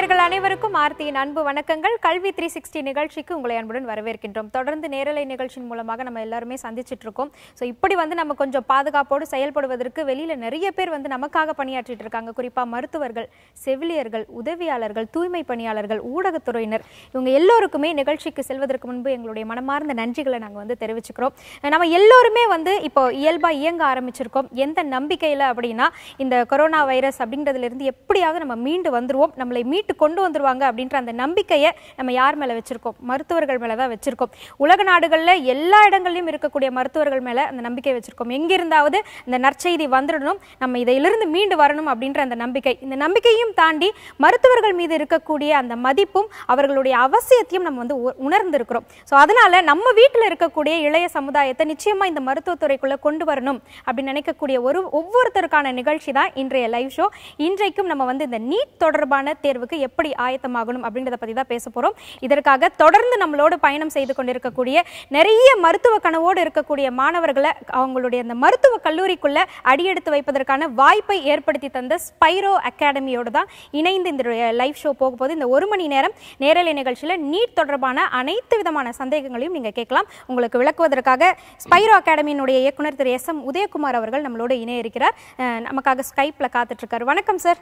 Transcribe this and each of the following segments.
நேயர்கள் அனைவருக்கும் ஆர்த்தியின் அன்பு வணக்கங்கள் கல்வி த்ரீ சிக்ஸ்டி நிகழ்ச்சிக்கு உங்களை அன்புடன் வரவேற்கின்றோம் தொடர்ந்து நேரலை நிகழ்ச்சியின் மூலமாக நம்ம எல்லாருமே சந்திச்சிட்டு இருக்கோம் ஸோ இப்படி வந்து நம்ம கொஞ்சம் பாதுகாப்போடு செயல்படுவதற்கு வெளியில நிறைய பேர் வந்து நமக்காக பணியாற்றிட்டு இருக்காங்க குறிப்பா மருத்துவர்கள் செவிலியர்கள் உதவியாளர்கள் தூய்மை பணியாளர்கள் ஊடகத்துறையினர் இவங்க எல்லோருக்குமே நிகழ்ச்சிக்கு செல்வதற்கு முன்பு எங்களுடைய மனமார்ந்த நன்றிகளை நாங்க வந்து தெரிவிச்சுக்கிறோம் நம்ம எல்லோருமே வந்து இப்போ இயல்பா இயங்க ஆரம்பிச்சிருக்கோம் எந்த நம்பிக்கையில அப்படின்னா இந்த கொரோனா வைரஸ் அப்படின்றதுல இருந்து எப்படியாவது நம்ம மீண்டு வந்துருவோம் நம்மளை மீட்டு கொண்டு வந்துருவாங்க அப்படின்ற அந்த நம்பிக்கையை நம்ம யார் மேல வச்சிருக்கோம் மருத்துவர்கள் மேல தான் வச்சிருக்கோம் உலக நாடுகள்ல எல்லா இடங்கள்லயும் இருக்கக்கூடிய மருத்துவர்கள் மேல அந்த நம்பிக்கை வச்சிருக்கோம் எங்கிருந்தாவது இந்த நற்செய்தி வந்துடணும் நம்ம இதிலிருந்து மீண்டு வரணும் அப்படின்ற அந்த நம்பிக்கை இந்த நம்பிக்கையும் தாண்டி மருத்துவர்கள் மீது இருக்கக்கூடிய அந்த மதிப்பும் அவர்களுடைய அவசியத்தையும் நம்ம வந்து உ- உணர்ந்திருக்கிறோம் ஸோ அதனால நம்ம வீட்டில் இருக்கக்கூடிய இளைய சமுதாயத்தை நிச்சயமா இந்த மருத்துவத்துறைக்குள்ள கொண்டு வரணும் அப்படின்னு நினைக்கக்கூடிய ஒரு ஒவ்வொருத்தருக்கான நிகழ்ச்சி தான் இன்றைய லைவ் ஷோ இன்றைக்கும் நம்ம வந்து இந்த நீட் தொடர்பான தேர்வுக்கு எப்படி ஆயத்தமாகணும் அப்படின்றத பத்தி தான் பேச போறோம் இதற்காக தொடர்ந்து நம்மளோடு பயணம் செய்து கொண்டிருக்கக்கூடிய நிறைய மருத்துவ கனவோடு இருக்கக்கூடிய மாணவர்களை அவங்களுடைய அந்த மருத்துவ கல்லூரிக்குள்ள அடியெடுத்து வைப்பதற்கான வாய்ப்பை ஏற்படுத்தி தந்த ஸ்பைரோ அகாடமியோடு தான் இணைந்து இந்த லைவ் ஷோ போக போது இந்த ஒரு மணி நேரம் நேரலை நிகழ்ச்சியில் நீட் தொடர்பான அனைத்து விதமான சந்தேகங்களையும் நீங்க கேட்கலாம் உங்களுக்கு விளக்குவதற்காக ஸ்பைரோ அகாடமியினுடைய இயக்குனர் திரு எஸ் எம் உதயகுமார் அவர்கள் நம்மளோட இணைய இருக்கிறார் அஹ் நமக்காக ஸ்கைப்ல காத்துட்டு இருக்காரு வணக்கம் சார்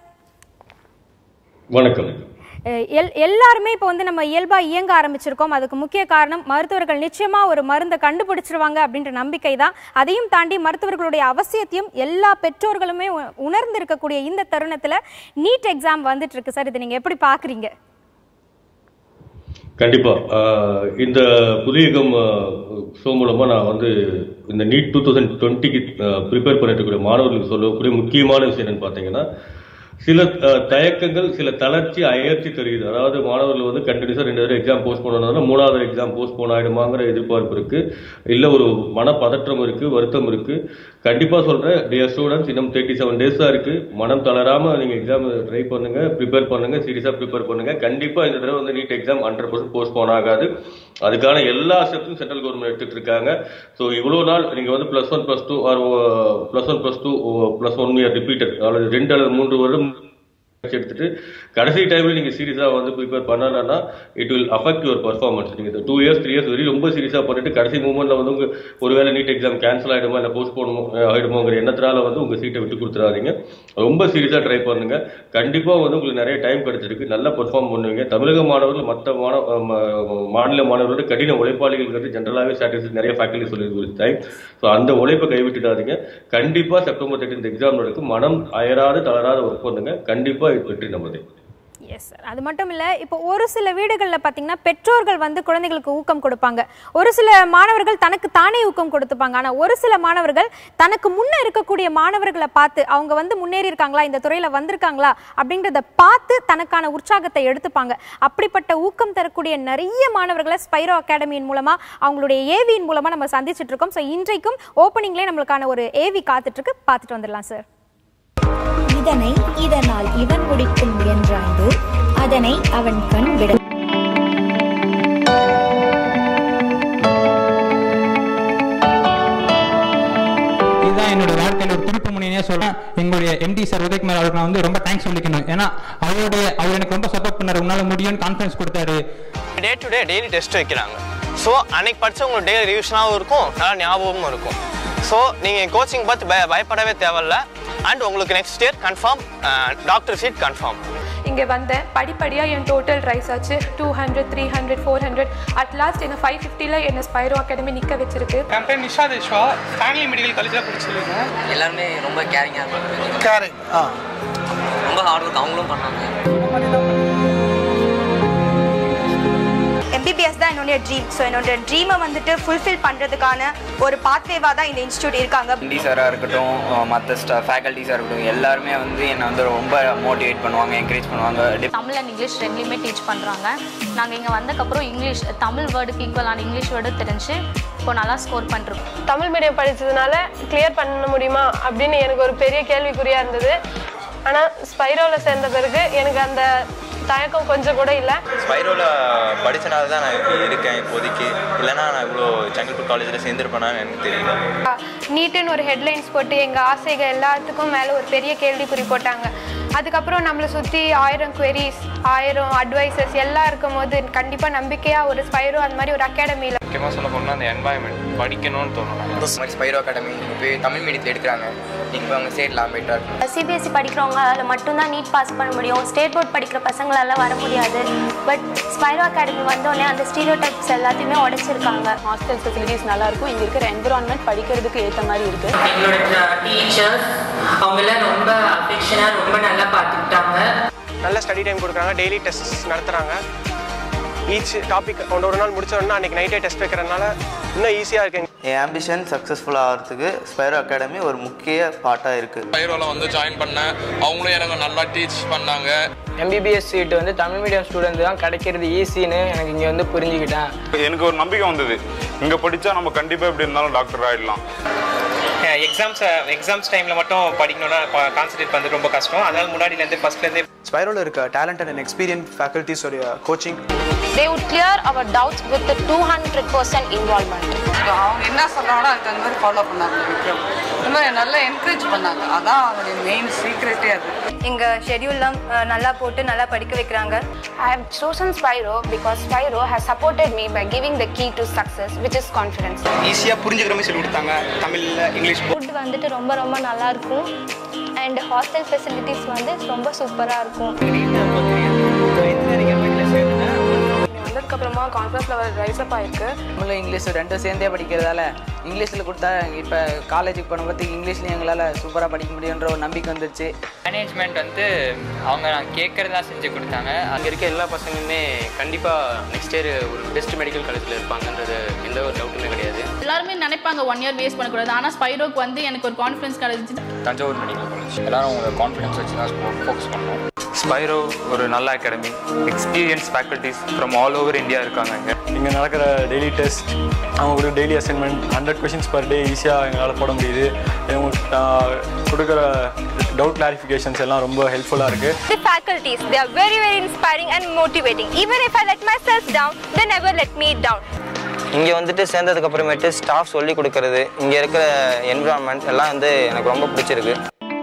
வணக்கம் அஹ் எல் எல்லாருமே இப்போ வந்து நம்ம இயல்பா இயங்க ஆரம்பிச்சிருக்கோம் அதுக்கு முக்கிய காரணம் மருத்துவர்கள் நிச்சயமா ஒரு மருந்தை கண்டுபிடிச்சிருவாங்க அப்படின்ற நம்பிக்கை தான் அதையும் தாண்டி மருத்துவர்களுடைய அவசியத்தையும் எல்லா பெற்றோர்களுமே உ- உணர்ந்து இருக்கக்கூடிய இந்த தருணத்துல நீட் எக்ஸாம் வந்துட்டு இருக்கு சார் இதை நீங்க எப்படி பாக்குறீங்க கண்டிப்பா ஆஹ் இந்த புதியகம் ஷோ மூலமா நான் வந்து இந்த நீட் டூ தௌசண்ட் டுவெண்ட்டிக்கு ப்ரிப்பேர் பண்ணிட்டு இருக்கக்கூடிய மாணவர்களுக்கு சொல்லக்கூடிய முக்கியமான விஷயம் என்னன்னு பார்த்தீங்கன்னா சில ஆஹ், தயக்கங்கள் சில தளர்ச்சி அயற்சி தெரியுது அதாவது மாணவர்கள் வந்து கண்டினியூஸாக ரெண்டு தடவை எக்ஸாம் போஸ்ட் பண்ணனால மூணாவது எக்ஸாம் போஸ்ட் போன் ஆயிடுமாங்கிற எதிர்பார்ப்பு இருக்கு இல்ல ஒரு மன பதற்றம் இருக்கு வருத்தம் இருக்கு கண்டிப்பா சொல்றேன் டியர் ஸ்டூடெண்ட்ஸ் இன்னும் தேர்ட்டி செவன் டேஸ் தான் இருக்கு மனம் தளராம நீங்க எக்ஸாம் ட்ரை பண்ணுங்க ப்ரிப்பேர் பண்ணுங்க சீரியஸா ப்ரிப்பேர் பண்ணுங்க கண்டிப்பா இந்த தடவை வந்து NEET exam hundred percent postpone ஆகாது அதுக்கான எல்லா ஸ்டெப்ஸும் சென்ட்ரல் கவர்மெண்ட் எடுத்துட்டு இருக்காங்க ஸோ இவ்வளோ நாள் நீங்க வந்து plus one plus two or plus one plus two plus one year repeated அல்லது ரெண்டு அல்லது மூன்று வருடம் எடுத்துட்டு கடைசி டைம்ல நீங்க சீரியஸா வந்து ப்ரிப்பேர் பண்ணலன்னா it will affect your performance நீங்க டூ இயர்ஸ் த்ரீ இயர்ஸ் வரையும் ரொம்ப சீரியஸா பண்ணிட்டு கடைசி மூமெண்ட்ல வந்து உங்க ஒருவேளை நீட் எக்ஸாம் கேன்சல் ஆயிடுமா இல்ல போஸ்ட் போனுமோ ஆயிடுமோங்கிற எண்ணத்தினால வந்து உங்க சீட்டை விட்டு கொடுத்துறாதீங்க ரொம்ப சீரியஸா ட்ரை பண்ணுங்க கண்டிப்பா வந்து உங்களுக்கு நிறைய டைம் கிடைச்சிருக்கு நல்லா பெர்ஃபார்ம் பண்ணுவீங்க தமிழக மாணவர்கள் மற்ற மாணவ ம- மாநில மாணவர்களோட கடின உழைப்பாளிகள் ஜென்ரலாகவே ஸ்டாட்டிஸ்டிக்ஸ் நிறைய ஃபேக்கல்டி சொல்லி டைம் ஸோ அந்த உழைப்பை கைவிட்டுடாதீங்க கண்டிப்பா செப்டம்பர் தேர்ட்டி இந்த எக்ஸாம் நடக்கும் மனம் அயராது தளராத ஒர்க் பண்ணுங்க கண்டிப்பா இது வெற்றி நமது எஸ் சார் அது மட்டும் இல்ல இப்போ ஒரு சில வீடுகளில் பார்த்தீங்கன்னா பெற்றோர்கள் வந்து குழந்தைகளுக்கு ஊக்கம் கொடுப்பாங்க ஒரு சில மாணவர்கள் தனக்கு தானே ஊக்கம் கொடுத்துப்பாங்க ஆனா ஒரு சில மாணவர்கள் தனக்கு முன்ன இருக்கக்கூடிய மாணவர்களை பார்த்து அவங்க வந்து முன்னேறி இருக்காங்களா இந்த துறையில வந்திருக்காங்களா அப்படின்றத பார்த்து தனக்கான உற்சாகத்தை எடுத்துப்பாங்க அப்படிப்பட்ட ஊக்கம் தரக்கூடிய நிறைய மாணவர்களை ஸ்பைரோ அகாடமியின் மூலமா அவங்களுடைய ஏவியின் மூலமா நம்ம சந்திச்சிட்டு இருக்கோம் ஸோ இன்றைக்கும் ஓப்பனிங்லேயே நம்மளுக்கான ஒரு ஏவி காத்துட்டு இருக்கு பார்த்துட்டு வந்துடலாம் சார் இதனை இதனால் இவன் முடிக்கும் என்றாய்ந்து அதனை அவன் கண் விட இதுதான் என்னோட வாழ்க்கையில் ஒரு திருப்பு முனையே சொல்றேன் எங்களுடைய எம்டி சார் உதயகுமார் அவருக்கு நான் வந்து ரொம்ப தேங்க்ஸ் சொல்லிக்கணும் ஏன்னா அவருடைய அவர் எனக்கு ரொம்ப சப்போர்ட் பண்ணாரு உன்னால முடியும்னு கான்ஃபிடன்ஸ் கொடுத்தாரு day to day daily test வைக்கிறாங்க ஸோ அன்னைக்கு படிச்ச உங்களுக்கு டெய்லி ரிவிஷனாகவும் இருக்கும் நல்லா ஞாபகமும் இருக்கும் ஸோ நீங்கள் கோச்சிங் பார்த்து பய பயப்படவே தேவையில்ல அண்ட் உங்களுக்கு next year confirm doctor seat confirm இங்கே வந்தேன் படிப்படியாக என் டோட்டல் ரைஸ் ஆச்சு two hundred three hundred four hundred at last என்ன ஃபைவ் ஃபிஃப்டியில் என்ன ஸ்பைரோ அகாடமி நிற்க வச்சிருக்கு என் பேர் நிஷாத் விஸ்வா ஃபேமிலி மெடிக்கல் காலேஜில் படிச்சிருக்கேன் எல்லாருமே ரொம்ப கேரிங்காக இருப்பாங்க கேரிங் ஆ ரொம்ப ஹார்ட் ஒர்க் அவங்களும் பண்ணாங்க எம்பிபிஎஸ் தான் என்னுடைய ட்ரீம் ஸோ என்னோட ட்ரீமை வந்துட்டு ஃபுல்ஃபில் பண்ணுறதுக்கான ஒரு பாத்வேவாக தான் இந்த இன்ஸ்டியூட் இருக்காங்க எம்டி சாராக இருக்கட்டும் மற்ற ஸ்டா ஃபேக்கல்ட்டிஸாக இருக்கட்டும் எல்லாருமே வந்து என்னை வந்து ரொம்ப மோட்டிவேட் பண்ணுவாங்க என்கரேஜ் பண்ணுவாங்க தமிழ் அண்ட் இங்கிலீஷ் ரெண்டுலேயுமே டீச் பண்ணுறாங்க நாங்கள் இங்கே வந்தக்கப்புறம் இங்கிலீஷ் தமிழ் வேர்டுக்கு ஈக்குவலான இங்கிலீஷ் வேர்டு தெரிஞ்சு இப்போ நல்லா ஸ்கோர் பண்ணிருக்கோம் தமிழ் மீடியம் படித்ததுனால கிளியர் பண்ண முடியுமா அப்படின்னு எனக்கு ஒரு பெரிய கேள்விக்குறியாக இருந்தது ஆனால் ஸ்பைரோவில் சேர்ந்த பிறகு எனக்கு அந்த தயக்கம் கொஞ்சம் கூட இல்லை ஸ்பைரோவில் படித்தனால தான் நான் இப்படி இருக்கேன் இப்போதைக்கு இல்லைன்னா நான் இவ்வளோ செங்கல்பட்டு காலேஜில் சேர்ந்துருப்பேனான்னு எனக்கு தெரியல நீட்டுன்னு ஒரு ஹெட்லைன்ஸ் போட்டு எங்கள் ஆசைகள் எல்லாத்துக்கும் மேலே ஒரு பெரிய கேள்விக்குறி போட்டாங்க அதுக்கப்புறம் நம்மளை சுற்றி ஆயிரம் queries ஆயிரம் அட்வைசஸ் எல்லாம் இருக்கும் போது கண்டிப்பாக நம்பிக்கையாக ஒரு ஸ்பைரோ அந்த மாதிரி ஒரு அகாடமியில் முக்கியமாக சொல்ல போனால் அந்த என்வாயன்மெண்ட் படிக்கணும்னு தோணும் ஸ்பைரோ அகாடமி இப்போ தமிழ் மீடியத்தில் எடுக்கிறாங்க நீங்கள் அவங்க சேரலாம் பெட்டராக இருக்கும் சிபிஎஸ்சி படிக்கிறவங்க அதில் மட்டும்தான் நீட் பாஸ் பண்ண முடியும் ஸ்டேட் போர்ட் படிக்கிற பசங்களால வர முடியாது பட் ஸ்பைரோ அகாடமி வந்தோடனே அந்த ஸ்டீரியோ டைப்ஸ் எல்லாத்தையுமே உடைச்சிருக்காங்க ஹாஸ்டல் ஃபெசிலிட்டிஸ் நல்லா இருக்கும் இங்கே இருக்கிற என்விரான்மெண்ட் படிக்கிறதுக்கு ஏற்ற மாதிரி இருக்கு எங்களோட டீச்சர்ஸ் அவங்கெல்லாம் ரொம்ப அஃபெக்ஷனாக ரொம்ப நல்லா பார்த்துக்கிட்டாங்க நல்ல ஸ்டடி டைம் கொடுக்குறாங்க டெய்லி டெஸ்ட் நடத்துகிறாங்க ஈச் டாபிக் ஒன்று ஒரு நாள் முடிச்சோன்னா அன்றைக்கி நைட்டே டெஸ்ட் வைக்கிறதுனால இன்னும் ஈஸியாக இருக்குங்க என் ஆம்பிஷன் சக்ஸஸ்ஃபுல் ஆகிறதுக்கு ஸ்பைரோ அகாடமி ஒரு முக்கிய பாட்டாக இருக்குது பைரோவில் வந்து ஜாயின் பண்ணேன் அவங்களும் எனக்கு நல்லா டீச் பண்ணாங்க எம்பிபிஎஸ் சீட் வந்து தமிழ் மீடியம் ஸ்டூடெண்ட் தான் கிடைக்கிறது ஈஸின்னு எனக்கு இங்கே வந்து புரிஞ்சுக்கிட்டேன் எனக்கு ஒரு நம்பிக்கை வந்தது இங்கே படித்தா நம்ம கண்டிப்பாக எப்படி இருந்தாலும் டாக்டர் ஆகிடலாம் எக்ஸாம்ஸ் எக்ஸாம்ஸ் டைமில் மட்டும் படிக்கணும்னா கான்சன்ட்ரேட் பண்ணுறது ரொம்ப கஷ்டம் அதனால முன்னாடிலேருந்து ஃபஸ்ட்லேருந்தே ஸ்பைரோவில் இருக்க டேலண்டட் அண்ட் எக்ஸ்பீரியன்ஸ் ஃபேக்கல்ட்டிஸோடைய coaching they would clear our doubts with the 200% involvement. அவங்க என்ன சொல்கிறாங்களோ அதுக்கு தகுந்த மாதிரி ஃபாலோ பண்ணாங்க விக்ரம் இந்த மாதிரி நல்லா என்கரேஜ் பண்ணாங்க அதான் அவங்களுடைய மெயின் சீக்ரெட்டே அது எங்கள் ஷெடியூல்லாம் நல்லா போட்டு நல்லா படிக்க வைக்கிறாங்க I have chosen Spyro because Spyro has supported me by giving the key to success, which is confidence. ஈஸியாக புரிஞ்சுக்கிற மாதிரி சொல்லி கொடுத்தாங்க தமிழில் இங்கிலீஷ் ஃபுட் வந்துட்டு ரொம்ப ரொம்ப நல்லா இருக்கும் அண்ட் ஹாஸ்டல் ஃபெசிலிட்டிஸ் வந்து ரொம்ப சூப்பராக இருக்கும் வந்ததுக்கப்புறமா கான்ஃபரன்ஸ் லெவல் ரைஸ் அப் ஆயிருக்கு தமிழ் இங்கிலீஷ் ரெண்டும் சேர்ந்தே படிக்கிறதால இங்கிலீஷில் கொடுத்தா இப்போ காலேஜுக்கு போன பார்த்து இங்கிலீஷ்லையும் எங்களால் சூப்பராக படிக்க முடியுன்ற ஒரு நம்பிக்கை வந்துருச்சு மேனேஜ்மெண்ட் வந்து அவங்க நான் கேட்குறதா செஞ்சு கொடுத்தாங்க அங்கே இருக்க எல்லா பசங்களுமே கண்டிப்பாக நெக்ஸ்ட் இயர் ஒரு பெஸ்ட் மெடிக்கல் காலேஜில் இருப்பாங்கன்றது எந்த ஒரு டவுட்டுமே கிடையாது எல்லாருமே நினைப்பாங்க ஒன் இயர் வேஸ்ட் பண்ணக்கூடாது ஆனால் ஸ்பைரோக்கு வந்து எனக்கு ஒரு கான்ஃபிடன்ஸ் கிடைச்சிச்சு தஞ்சாவூர் மெடிக்கல் காலேஜ் எல்லாரும் உங்களோட கான்ஃபிடன்ஸ் வச்சு தான் ஃபோக்கஸ் பண்ணோம் ஸ்பைரோ ஒரு நல்ல academy experience faculties from all over India இருக்காங்க இங்கே இங்கே நடக்கிற டெய்லி டெஸ்ட் அவங்க கொடுக்குற daily assignment hundred questions per day ஈஸியாக எங்களால் போட முடியுது இவங்க ஆஹ், கொடுக்குற டவுட் கிளாரிஃபிகேஷன்ஸ் எல்லாம் ரொம்ப ஹெல்ப்ஃபுல்லாக இருக்குது The faculties, they are very, very inspiring and motivating. Even if I let myself down, they never let me down. இங்கே வந்துட்டு சேர்ந்ததுக்கு அப்புறமேட்டு ஸ்டாஃப் சொல்லி கொடுக்கறது இங்கே இருக்கிற என்விரான்மெண்ட் எல்லாம் வந்து எனக்கு ரொம்ப பிடிச்சிருக்கு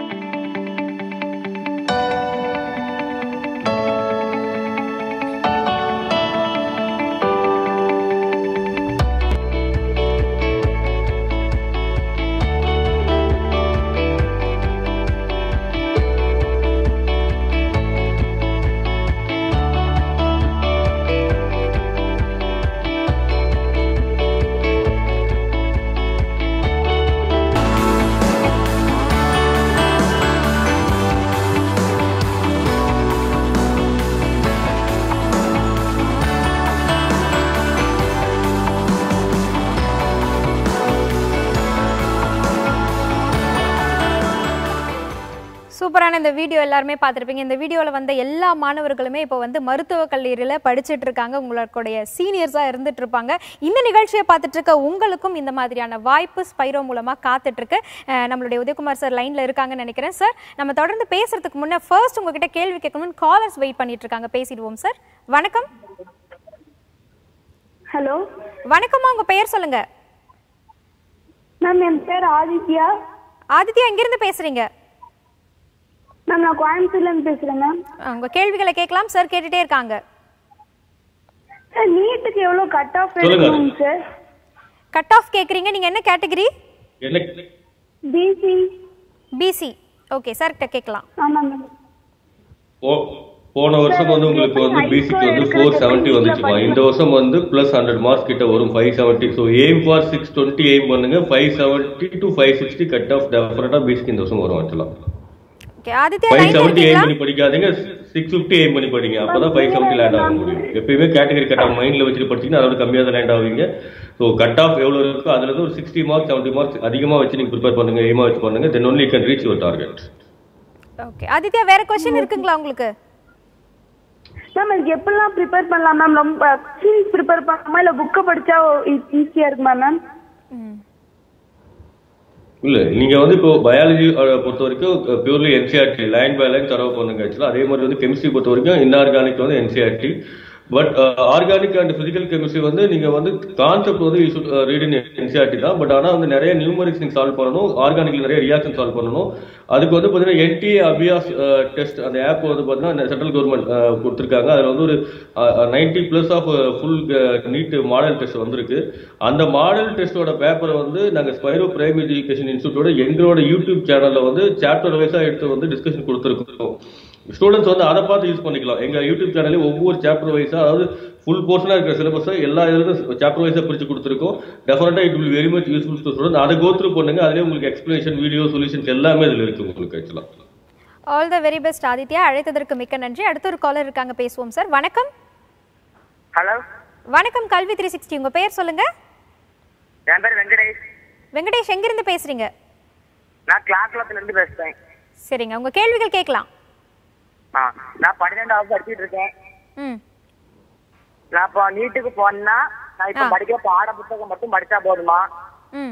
சூப்பரான இந்த வீடியோ எல்லாருமே பார்த்துருப்பீங்க இந்த வீடியோவில் வந்த எல்லா மாணவர்களுமே இப்போ வந்து மருத்துவக் கல்லூரியில் படிச்சுட்டு இருக்காங்க உங்களுடைய சீனியர்ஸாக இருந்துட்டு இருப்பாங்க இந்த நிகழ்ச்சியை பார்த்துட்டு இருக்க உங்களுக்கும் இந்த மாதிரியான வாய்ப்பு ஸ்பைரோ மூலமாக காத்துட்டு இருக்கு அஹ் நம்மளுடைய உதயகுமார் சார் லைனில் இருக்காங்கன்னு நினைக்கிறேன் சார் நம்ம தொடர்ந்து பேசுறதுக்கு முன்னே ஃபர்ஸ்ட் உங்ககிட்ட கேள்வி கேட்கணும்னு காலர்ஸ் வெயிட் பண்ணிட்டு இருக்காங்க பேசிடுவோம் சார் வணக்கம் ஹலோ வணக்கம்மா உங்க பெயர் சொல்லுங்க மேம் என் பேர் ஆதித்யா ஆதித்யா எங்கிருந்து பேசுறீங்க மேம் நான் கோயம்புத்தூர்லேருந்து பேசுகிறேன் மேம் உங்க கேள்விகளை கேட்கலாம் சார் கேட்டுட்டே இருக்காங்க சார் நீட்டுக்கு எவ்வளோ கட் ஆஃப் சொல்லுங்க. எடுக்கணும் சார் கட் ஆஃப் கேக்குறீங்க நீங்க என்ன கேட்டகரி என்ன பிசி பிசி ஓகே சார் கிட்ட கேட்கலாம் ஆமாம் மேம் போ- போன வருஷம் வந்து உங்களுக்கு வந்து பிசிக்கு வந்து ஃபோர் செவன்ட்டி வந்துச்சுமா இந்த வருஷம் வந்து பிளஸ் ஹண்ட்ரட் மார்க்ஸ் கிட்ட வரும் five seventy so aim for six twenty aim பண்ணுங்க five seventy to five sixty cut off டெஃபரெண்டாக பிசிக்கு இந்த வருஷம் வரும் ஆக்சுவலாக ஓகே ஆதித்யா ஃபைவ் லைன்ல செவன்ட்டி இருக்கீங்களா எய்ம் பண்ணி படிக்காதீங்க சிக்ஸ் ஃபிஃப்டி எய்ம் பண்ணி படிங்க அப்பதான் ஃபைவ் செவன்ட்டி லேண்ட் ஆக முடியும் எப்பயுமே கேட்டகரி கட் ஆஃப் மைண்ட்ல வச்சுட்டு படிச்சீங்கன்னா அதோட கம்மியாக தான் லேண்ட் ஆவீங்க ஸோ கட் ஆஃப் எவ்வளோ இருக்கோ அதுல இருந்து ஒரு சிக்ஸ்டி மார்க்ஸ் செவன்ட்டி மார்க்ஸ் அதிகமாக வச்சு நீங்க ப்ரிப்பேர் பண்ணுங்க எய்மா வச்சு பண்ணுங்க then only can reach your target okay Aditya வேற கொஸ்டின் இருக்குங்களா உங்களுக்கு மேம் இதுக்கு எப்படிலாம் ப்ரிப்பேர் பண்ணலாம் மேம் ரொம்ப சீரிஸ் ப்ரிப்பேர் பண்ணலாமா இல்லை புக்கை படித்தா ஈஸியாக இருக்குமா மேம் இல்ல நீங்க வந்து இப்போ பயாலஜி பொறுத்த வரைக்கும் purely NCERT line by line தரவு பண்ணுங்க ஆக்சுவலாக அதே மாதிரி வந்து கெமிஸ்ட்ரி பொறுத்த வரைக்கும் இன்ஆர்கானிக் வந்து NCERT but organic and physical chemistry வந்து நீங்க வந்து கான்செப்ட் வந்து ரீட் இன் என்சிஆர்டி தான் பட் ஆனா வந்து நிறைய நியூமரிக்ஸ் நீங்க சால்வ் பண்ணணும் ஆர்கானிக்ல நிறைய ரியாக்ஷன் சால்வ் பண்ணணும் அதுக்கு வந்து பாத்தீங்கன்னா என்டிஏ அபியாஸ் டெஸ்ட் அந்த ஆப் வந்து பாத்தீங்கன்னா சென்ட்ரல் கவர்மெண்ட் கொடுத்துருக்காங்க அதுல வந்து ஒரு ninety plus of full NEET model test வந்திருக்கு அந்த மாடல் டெஸ்டோட பேப்பரை வந்து நாங்க ஸ்பைரோ பிரைம் எஜுகேஷன் இன்ஸ்டியூட்டோட எங்களோட யூடியூப் சேனல்ல வந்து சாப்டர் வைஸா எடுத்து வந்து டிஸ்கஷன் கொடுத்துருக்கோம் ஸ்டூடெண்ட்ஸ் வந்து அதை பார்த்து யூஸ் பண்ணிக்கலாம் எங்க யூடியூப் சேனல்ல ஒவ்வொரு சாப்டர் வைஸா அதாவது ஃபுல் போர்ஷனா இருக்கிற சிலபஸை எல்லா இதுக்கும் சாப்டர் வைஸா பிரிச்சு கொடுத்துருக்கோம் டெஃபினட்டா it will very much useful to student அதை கோ த்ரூ பண்ணுங்க அதுலேயே உங்களுக்கு எக்ஸ்பிளேஷன் வீடியோ சொல்யூஷன்ஸ் எல்லாமே இதுல இருக்கு உங்களுக்கு ஆக்சுவலா all the very best Aditya அழைத்ததற்கு மிக்க நன்றி அடுத்த ஒரு காலர் இருக்காங்க பேசுவோம் சார் வணக்கம் ஹலோ வணக்கம் கல்வி த்ரீ சிக்ஸ்டி உங்க பேர் சொல்லுங்க என் பேர் வெங்கடேஷ் வெங்கடேஷ் எங்கிருந்து பேசுறீங்க நான் கிளாஸ்லத்துல இருந்து பேசுறேன் சரிங்க உங்க கேள்விகள் கேட்கலாம் ஆ நான் பன்னிரெண்டாவது படிச்சுட்டு இருக்கேன் ம் நான் இப்போ நீட்டுக்கு போனா நான் இப்போ ஆ. படிக்கிற பாட புத்தகம் மட்டும் படிச்சா போதுமா ம்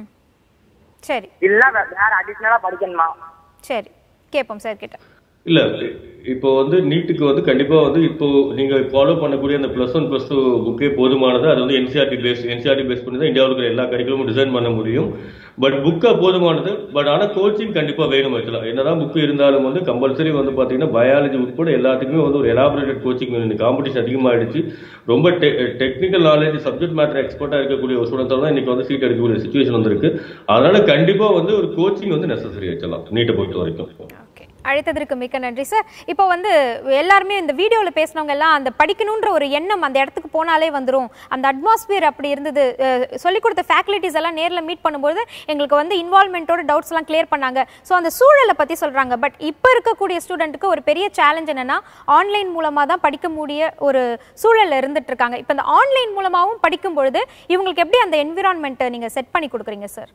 சரி இல்ல வே- வேற அடிஷனலா படிக்கணுமா சரி கேட்போம் சார் கிட்ட இல்ல இப்போ வந்து நீட்டுக்கு வந்து கண்டிப்பா வந்து இப்போ நீங்க ஃபாலோ பண்ணக்கூடிய அந்த பிளஸ் ஒன் பிளஸ் டூ புக்கே போதுமானது அது வந்து என்சிஆர்டி பேஸ் என்சிஆர்டி பேஸ் பண்ணி தான் இந்தியாவில் இருக்கிற எல்லா கரிக்குலமும் டிசைன் பண்ண முடியும் பட் புக்கா போதுமானது பட் ஆனா கோச்சிங் கண்டிப்பா வேணும் ஆக்சுவலா என்னதான் புக் இருந்தாலும் வந்து கம்பல்சரி வந்து பாத்தீங்கன்னா பயாலஜி உட்பட எல்லாத்துக்குமே வந்து ஒரு எலாபரேட்டட் கோச்சிங் வேணும் காம்படிஷன் அதிகமாயிடுச்சு ரொம்ப டெக்னிக்கல் நாலேஜ் சப்ஜெக்ட் மேட்டர் எக்ஸ்பர்ட்டா இருக்கக்கூடிய ஒரு ஸ்டூடெண்ட் தான் இன்னைக்கு வந்து சீட் எடுக்கக்கூடிய சுச்சுவேஷன் வந்திருக்கு அதனால கண்டிப்பா வந்து ஒரு கோச்சிங் வந்து நெசசரி ஆக்சுவலா நீட்டை பொறுத்த வரைக்கும் அழைத்ததற்கு மிக்க நன்றி சார் இப்போ வந்து எல்லாருமே இந்த வீடியோவில் பேசினவங்க எல்லாம் அந்த படிக்கணுன்ற ஒரு எண்ணம் அந்த இடத்துக்கு போனாலே வந்துரும் அந்த அட்மாஸ்பியர் அப்படி இருந்தது அஹ் சொல்லிக் கொடுத்த ஃபேக்கல்ட்டிஸ் எல்லாம் நேரில் மீட் பண்ணும்போது எங்களுக்கு வந்து இன்வால்மெண்ட்டோட டவுட்ஸ் எல்லாம் கிளியர் பண்ணாங்க ஸோ அந்த சூழலை பற்றி சொல்கிறாங்க பட் இப்போ இருக்கக்கூடிய ஸ்டூடெண்ட்டுக்கு ஒரு பெரிய சேலஞ்ச் என்னன்னா ஆன்லைன் மூலமாக தான் படிக்க முடிய ஒரு சூழல்ல இருந்துட்டு இருக்காங்க இப்போ இந்த ஆன்லைன் மூலமாகவும் படிக்கும் பொழுது இவங்களுக்கு எப்படி அந்த என்விரான்மெண்ட்டை நீங்கள் செட் பண்ணி கொடுக்குறீங்க சார்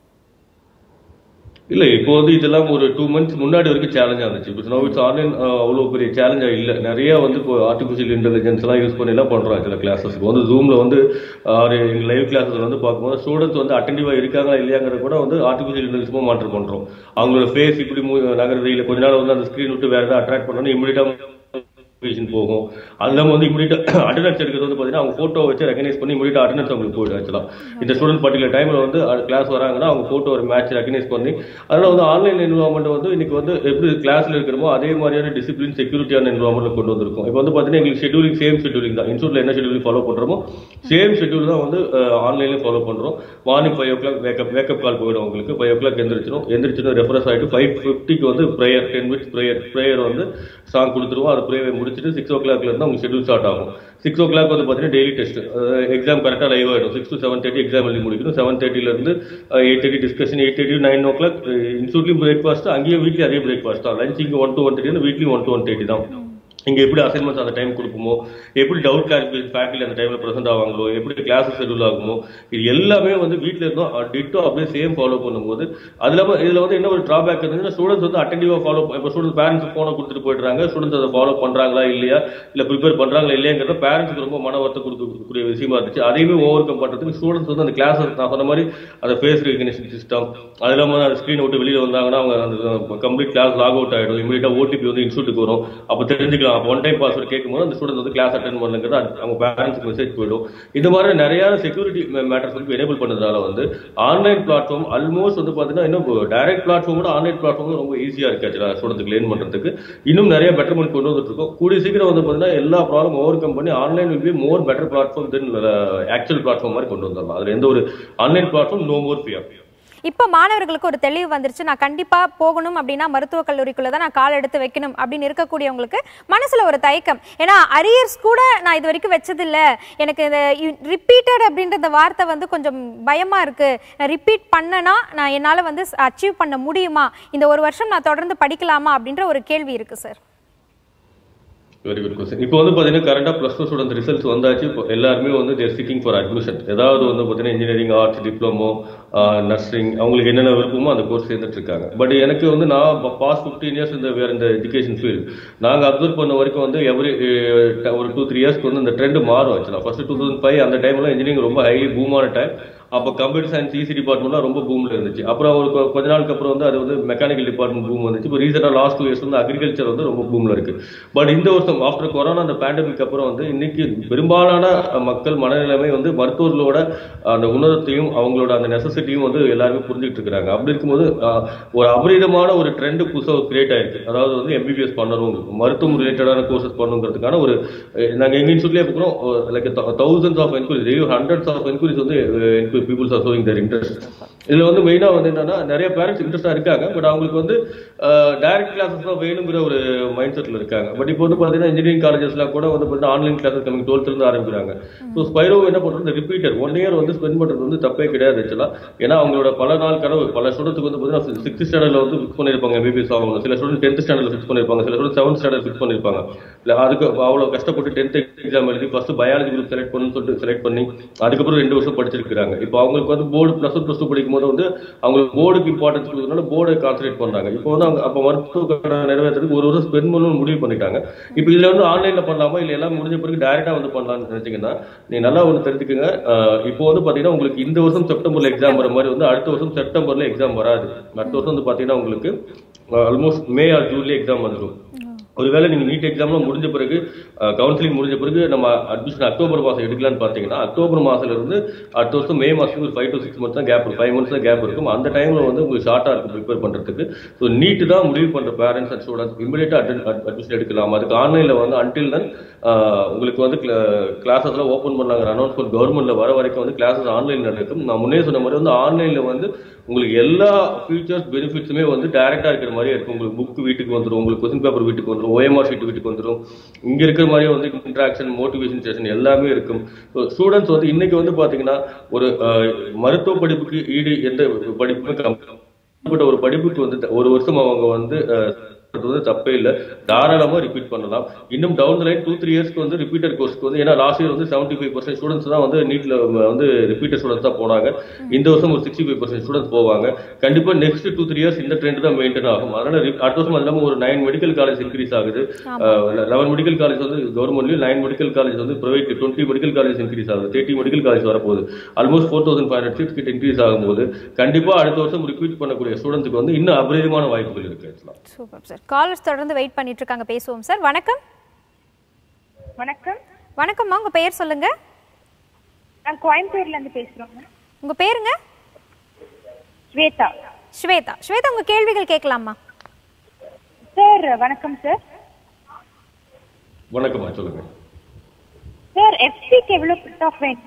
இல்ல இப்போ வந்து இதெல்லாம் ஒரு டூ மந்த்ஸ் முன்னாடி வரைக்கும் சேலஞ்சா இருந்துச்சு இப்போ நோ இட்ஸ் ஆன்லைன் அவ்வளோ பெரிய சேலஞ்சா இல்ல நிறைய வந்து இப்போ ஆர்டிஃபிஷியல் இன்டெலிஜென்ஸ் எல்லாம் யூஸ் பண்ணி எல்லாம் பண்றோம் சில கிளாஸஸ் இப்போ வந்து ஜூம்ல வந்து ஒரு லைவ் கிளாஸஸ் வந்து பார்க்கும்போது ஸ்டூடெண்ட்ஸ் வந்து அட்டென்டிவா இருக்காங்களா இல்லையாங்கிறத கூட வந்து ஆர்டிஃபிஷியல் இன்டெலிஜென்ஸ் மாற்றம் பண்றோம் அவங்களோட ஃபேஸ் இப்படி மூ- நகருது இல்ல கொஞ்ச நாள் வந்து அந்த ஸ்கிரீன் விட்டு வேற ஏதாவது அட்ராக்ட் பண்ணணும் இமீடியட்டா போகும் அது இல்லாமல் வந்து இமீடியட்டா அட்டண்டன்ஸ் எடுக்கிறது வந்து பார்த்தீங்கன்னா அவங்க ஃபோட்டோ வச்சு ரெகனைஸ் பண்ணி இமீடியட்டா அட்டண்டன்ஸ் அவங்களுக்கு போயிடும் ஆக்சுவலாக இந்த ஸ்டூடெண்ட் பர்டிகுலர் டைமில் வந்து கிளாஸ் வராங்கன்னா அவங்க ஃபோட்டோ ஒரு மேட்ச் ரெகனைஸ் பண்ணி அதனால வந்து ஆன்லைன் என்வரான்மெண்ட் வந்து இன்னைக்கு வந்து எப்படி கிளாஸ்ல இருக்கிறோமோ அதே மாதிரியான டிசிப்ளின் செக்யூரிட்டியான என்வரான்மெண்ட் கொண்டு வந்திருக்கும் இப்போ வந்து பார்த்தீங்கன்னா எங்களுக்கு ஷெட்யூலிங் சேம் ஷெட்யூலிங் தான் இன்ஸ்டியூட்ல என்ன ஷெட்யூலிங் ஃபாலோ பண்றோமோ சேம் ஷெட்யூல் தான் வந்து ஆன்லைன்லேயும் ஃபாலோ பண்றோம் morning five o'clock wake up wake up call போயிடும் உங்களுக்கு ஃபைவ் ஓ கிளாக் எந்திரிச்சிடும் எந்திரிச்சிடும் ரெஃபரன்ஸ் ஆகிட்டு ஃபைவ் ஃபிஃப்டிக்கு வந்து prayer ten minutes prayer prayer வந்து சாங் கொடுத்துருவோம் அது ப்ரேயர் முடிச்சுட்டு சிக்ஸ் ஓ கிளாக்ல இருந்து அவங்க ஷெட்யூல் ஸ்டார்ட் ஆகும் சிக்ஸ் ஓ கிளாக் வந்து பார்த்தீங்கன்னா டெய்லி டெஸ்ட் எக்ஸாம் கரெக்டாக லைவ் ஆகிடும் six to seven thirty exam எழுதி முடிக்கணும் செவன் தேர்ட்டிலேருந்து eight thirty discussion eight thirty nine o'clock இன்ஸ்டியூட்லையும் பிரேக்ஃபாஸ்ட் அங்கேயும் வீட்லி அதே பிரேக்ஃபாஸ்ட் தான் லஞ்ச் இங்கே ஒன் டு ஒன் தேர்ட்டி வீக்லி ஒன் டு ஒன் தேர்ட்டி தான் இங்க எப்படி அசைன்மெண்ட்ஸ் அந்த டைம் கொடுப்போமோ எப்படி டவுட் கிளாரிஃபிகேஷன் ஃபேக்கல்டி அந்த டைம்ல ப்ரெசென்ட் ஆவாங்களோ எப்படி கிளாஸஸ் ஷெட்யூல் ஆகுமோ இது எல்லாமே வந்து வீட்ல இருந்தோம் டிட்டோ அப்படியே சேம் ஃபாலோ பண்ணும்போது அது இல்லாம இதுல வந்து என்ன ஒரு டிராபேக் இருந்துச்சுன்னா ஸ்டூடெண்ட்ஸ் வந்து அட்டென்டிவா ஃபாலோ இப்போ ஸ்டூடெண்ட் பேரண்ட்ஸ் போனை கொடுத்துட்டு போயிடுறாங்க ஸ்டூடெண்ட்ஸ் அதை ஃபாலோ பண்றாங்களா இல்லையா இல்ல ப்ரிப்பேர் பண்றாங்களா இல்லையாங்கிறத பேரண்ட்ஸ்க்கு ரொம்ப மன வருத்தம் கொடுக்கக்கூடிய விஷயமா இருந்துச்சு அதையுமே ஓவர் கம் பண்றதுக்கு ஸ்டூடெண்ட்ஸ் வந்து அந்த கிளாஸ் நான் சொன்ன மாதிரி அந்த ஃபேஸ் ரெகக்னிஷன் சிஸ்டம் அது இல்லாம அந்த ஸ்க்ரீன் விட்டு வெளியில வந்தாங்கன்னா அவங்க அந்த கம்ப்ளீட் கிளாஸ் லாக் அவுட் ஆயிடும் இமீடியட்டா ஓடிபி வந்து இன்ஸ்டியூட்டுக்கு வரும் அப்போ தெரிஞ்சுக்கலாம் அப்போ ஒன் டைம் பாஸ்வேர்ட் கேட்கும்போது அந்த ஸ்டூடெண்ட் வந்து கிளாஸ் அட்டன் பண்ணுங்கிறது அது அவங்க பேரண்ட்ஸ்க்கு மெசேஜ் போயிடும் இந்த மாதிரி நிறைய செக்யூரிட்டி மேட்டர்ஸ் வந்து எனேபிள் பண்ணதுனால வந்து ஆன்லைன் பிளாட்ஃபார்ம் ஆல்மோஸ்ட் வந்து பார்த்தீங்கன்னா இன்னும் டைரக்ட் பிளாட்ஃபார்மோட ஆன்லைன் பிளாட்ஃபார்ம் ரொம்ப ஈஸியா இருக்கு ஆக்சுவலாக ஸ்டூடெண்ட்க்கு லேர்ன் பண்றதுக்கு இன்னும் நிறைய பெட்டர்மெண்ட் கொண்டு வந்துட்டு இருக்கோம் கூடிய சீக்கிரம் வந்து பார்த்தீங்கன்னா எல்லா ப்ராப்ளம் ஓவர் கம் பண்ணி online will be more better platform then actual platform மாதிரி கொண்டு வந்துடலாம் அதுல எந்த ஒரு online platform no more fear இப்போ மாணவர்களுக்கு ஒரு தெளிவு வந்துருச்சு நான் கண்டிப்பா போகணும் அப்படின்னா மருத்துவக் கல்லூரிக்குள்ள தான் நான் கால் எடுத்து வைக்கணும் அப்படின்னு இருக்கக்கூடியவங்களுக்கு மனசுல ஒரு தயக்கம் ஏன்னா அரியர்ஸ் கூட நான் இது வரைக்கும் வச்சதில்ல எனக்கு இந்த ரிப்பீட்டட் அப்படின்ற இந்த வார்த்தை வந்து கொஞ்சம் பயமா இருக்கு ரிப்பீட் பண்ணனா நான் என்னால வந்து அச்சீவ் பண்ண முடியுமா இந்த ஒரு வருஷம் நான் தொடர்ந்து படிக்கலாமா அப்படின்ற ஒரு கேள்வி இருக்கு சார் வெரி குட் கொஸ்டின் இப்போ வந்து பார்த்தீங்கன்னா கரண்டாக ப்ளஸ் டூ ஸ்டூடெண்ட் ரிசல்ட்ஸ் வந்தாச்சு இப்போ எல்லாருமே வந்து தேர் சிக்கிங் ஃபார் அட்மிஷன் ஏதாவது வந்து பார்த்தீங்கன்னா இன்ஜினியரிங் ஆர்ட்ஸ் டிப்ளமோ நர்சிங் அவங்களுக்கு என்னென்ன விருப்பமோ அந்த கோர்ஸ் சேர்ந்துட்டு இருக்காங்க பட் எனக்கு வந்து நான் பாஸ்ட் ஃபிஃப்டீன் இயர்ஸ் இந்த வேறு இந்த எஜுகேஷன் ஃபீல்டு நாங்கள் அப்சர்வ் பண்ண வரைக்கும் வந்து எவ்ரி ஒரு டூ த்ரீ இயர்ஸ்க்கு வந்து இந்த ட்ரெண்ட் மாறும் ஆக்சுவலாக ஃபர்ஸ்ட் டூ தௌசண்ட் ஃபைவ் அந்த டைம்ல இன்ஜினியரிங் ரொம்ப ஹைலி பூமான டைம் அப்போ கம்ப்யூட்டர் சயின்ஸ் இசி டிபார்ட்மெண்ட்லாம் ரொம்ப பூம்ல இருந்துச்சு அப்புறம் ஒரு கொ- கொஞ்ச நாளுக்கு அப்புறம் வந்து அது வந்து மெக்கானிக்கல் டிபார்ட்மெண்ட் பூம் வந்துச்சு இப்போ ரீசெண்டாக லாஸ்ட் டூ இயர்ஸ் வந்து அக்ரிகல்ச்சர் வந்து ரொம்ப பூம்ல இருக்கு பட் இந்த வருஷம் ஆஃப்டர் கொரோனா அந்த பேண்டமிக் அப்புறம் வந்து இன்னைக்கு பெரும்பாலான அஹ், மக்கள் மனநிலைமை வந்து மருத்துவர்களோட அந்த உணர்த்தையும் அவங்களோட அந்த நெசசிட்டியும் வந்து எல்லாருமே புரிஞ்சுட்டு இருக்கிறாங்க அப்படி இருக்கும்போது அஹ், ஒரு அபரிதமான ஒரு ட்ரெண்ட் புதுசாக கிரியேட் ஆயிருக்கு அதாவது வந்து எம்பிபிஎஸ் பண்ணணும் மருத்துவம் ரிலேட்டடான கோர்சஸ் பண்ணணுங்கிறதுக்கான ஒரு அஹ், நாங்க எங்க இன்ஸ்டியூட்லேயே பார்க்குறோம் like thousands of enquiries hundreds of enquiries வந்து peoples are showing their interest இதுல வந்து மெயினா வந்து என்னன்னா நிறைய பேரண்ட்ஸ் இன்ட்ரெஸ்டா இருக்காங்க பட் அவங்களுக்கு வந்து டைரக்ட் கிளாஸஸ் தான் வேணுங்கிற ஒரு மைண்ட் செட்ல இருக்காங்க பட் இப்போ வந்து பாத்தீங்கன்னா இன்ஜினியரிங் காலேஜஸ்லாம் கூட வந்து பார்த்தீங்கன்னா ஆன்லைன் கிளாஸஸ் கம்மிங் டுவெல்த்ல இருந்து ஆரம்பிக்கிறாங்க ஸோ ஸ்பைரோ என்ன பண்றது ரிப்பீட்டர் ஒன் இயர் வந்து ஸ்பெண்ட் பண்றது வந்து தப்பே கிடையாது ஆக்சுவலா ஏன்னா அவங்களோட பல நாள் கனவு பல ஸ்டூடெண்ட்ஸ்க்கு வந்து பார்த்தீங்கன்னா சிக்ஸ்த் ஸ்டாண்டர்ட்ல வந்து ஃபிக்ஸ் பண்ணிருப்பாங்க எம்பிபிஎஸ் ஆகணும் சில ஸ்டூடெண்ட் டென்த் ஸ்டாண்டர்ட்ல ஃபிக்ஸ் பண்ணிருப்பாங்க சில ஸ்டூடெண்ட் செவன்த் ஸ்டாண்டர்ட் ஃபிக்ஸ் பண்ணிருப்பாங்க இல்ல அதுக்கு அவ்வளவு கஷ்டப்பட்டு டென்த் எக்ஸாம் எழுதி ஃபர்ஸ்ட் பயாலஜி குரூப் செலக்ட் பண்ணணும்னு சொல்லிட்டு செலக்ட் பண்ணி அதுக்கப்புறம் ரெண்டு வருஷம் படிச்சிருக்காங்க இப்போ அவங்களுக்கு வந்து board plus one plus two படிக்கும் போது வந்து அவங்களுக்கு போர்டுக்கு இம்பார்ட்டன்ஸ் கொடுக்கறதுனால போர்டை கான்சன்ட்ரேட் பண்றாங்க இப்போ வந்து அவங்க அப்போ மருத்துவ கடனை நிறைவேற்றுறதுக்கு ஒரு வருஷம் ஸ்பெண்ட் பண்ணணும்னு முடிவு பண்ணிட்டாங்க இப்போ இதுல வந்து ஆன்லைன்ல பண்ணலாமா இல்ல எல்லாம் முடிஞ்ச பிறகு டைரக்டா வந்து பண்ணலாம்னு நினைச்சீங்கன்னா நீ நல்லா ஒன்று தெரிஞ்சுக்கங்க அஹ் இப்போ வந்து பாத்தீங்கன்னா உங்களுக்கு இந்த வருஷம் செப்டம்பர்ல எக்ஸாம் வர மாதிரி வந்து அடுத்த வருஷம் செப்டம்பர்ல எக்ஸாம் வராது அடுத்த வருஷம் வந்து பாத்தீங்கன்னா உங்களுக்கு ஆல்மோஸ்ட் மே ஆர் ஜூன்ல எக்ஸாம் வந்துடும் ஒருவேளை நீங்க நீட் எக்ஸாம்லாம் முடிஞ்ச பிறகு கவுன்சிலிங் முடிஞ்ச பிறகு நம்ம அட்மிஷன் அக்டோபர் மாசம் எடுக்கலாம்னு பாத்தீங்கன்னா அக்டோபர் மாசத்துல இருந்து அடுத்த வருஷம் மே மாசத்துக்கு ஒரு ஃபைவ் டு சிக்ஸ் மந்த்ஸ் தான் கேப் இருக்கும் ஃபைவ் மந்த்ஸ் தான் கேப் இருக்கும் அந்த டைம்ல வந்து உங்களுக்கு ஷார்ட்டா இருக்கும் ப்ரிப்பேர் பண்றதுக்கு ஸோ நீட் தான் முடிவு பண்ற பேரண்ட்ஸ் அண்ட் ஸ்டூடெண்ட்ஸ் இமீடியட்டா அட்மிஷன் எடுக்கலாம் அதுக்கு ஆன்லைன்ல வந்து அன்டில் தென் உங்களுக்கு வந்து கிளாஸஸ் எல்லாம் ஓப்பன் பண்ணாங்க அனௌன்ஸ்மெண்ட் கவர்மெண்ட்ல வர வரைக்கும் வந்து கிளாஸஸ் ஆன்லைன் நடக்கும் நான் முன்னே சொன்ன மாதிரி வந்து ஆன்லைன்ல வந்து உங்களுக்கு எல்லா ஃபீச்சர்ஸ் பெனிஃபிட்ஸுமே வந்து டைரக்டா இருக்கிற மாதிரியே இருக்கும் உங்களுக்கு புக் வீட்டுக்கு வந்துடும் உங்களுக்கு கொஸ்டின் பேப்பர் வீட்டுக்கு வந்துடும் ஓஎம்ஆர் ஷீட் வீட்டுக்கு வந்துடும் இங்க இருக்கிற மாதிரியே வந்து இன்ட்ராக்ஷன் மோட்டிவேஷன் செஷன் எல்லாமே இருக்கும் ஸ்டூடெண்ட்ஸ் வந்து இன்னைக்கு வந்து பாத்தீங்கன்னா ஒரு அஹ், மருத்துவ படிப்புக்கு ஈடு எந்த படிப்புமே கம்பெனி ஒரு படிப்புக்கு வந்து ஒரு வருஷம் அவங்க வந்து அஹ், அது வந்து தப்பே இல்லை தாராளமா ரிப்பீட் பண்ணலாம் இன்னும் டவுன் லைன் டூ த்ரீ இயர்ஸ்க்கு வந்து ரிப்பீட்டர் கோர்ஸ்க்கு வந்து ஏன்னா லாஸ்ட் இயர் வந்து செவன்டி ஃபைவ் பர்சன்ட் ஸ்டூடெண்ட்ஸ் தான் வந்து நீட்ல வந்து ரிப்பீட்டர் ஸ்டூடெண்ட்ஸ் தான் போனாங்க இந்த வருஷம் ஒரு சிக்ஸ்டி ஃபைவ் பர்சன்ட் ஸ்டூடெண்ட்ஸ் போவாங்க கண்டிப்பா நெக்ஸ்ட் டூ த்ரீ இயர்ஸ் இந்த ட்ரெண்ட் தான் மெயின்டைன் ஆகும் அதனால re- அடுத்த வருஷம் அது இல்லாம ஒரு நைன் மெடிக்கல் காலேஜ் இன்க்ரீஸ் ஆகுது லெவன் மெடிக்கல் காலேஜ் வந்து கவர்மெண்ட்லயும் நைன் மெடிக்கல் காலேஜ் வந்து private twenty medical college increase ஆகுது தேர்ட்டி மெடிக்கல் காலேஜ் வரப்போகுது almost four thousand five hundred seats கிட்ட இன்க்ரீஸ் ஆகும்போது கண்டிப்பா அடுத்த வருஷம் ரிப்பீட் பண்ணக்கூடிய ஸ்டூடெண்ட்ஸ்க்கு வந்து இன்னும் அபரிதமான வாய்ப்புகள் இருக்கு actually. சூப்பர் சார் காலர்ஸ் தொடர்ந்து வெயிட் பண்ணிட்டு இருக்காங்க பேசுவோம் சார் வணக்கம் வணக்கம் வணக்கம்மா உங்க பெயர் சொல்லுங்க நான் கோயம்புத்தூர்ல இருந்து பேசுறோங்க உங்க பேருங்க ஸ்வேதா ஸ்வேதா ஸ்வேதா உங்க கேள்விகள் கேட்கலாமா சார் வணக்கம் சார் வணக்கம்மா சொல்லுங்க சார் எஃப்சிக்கு எவ்வளவு கட் ஆஃப் வேணும்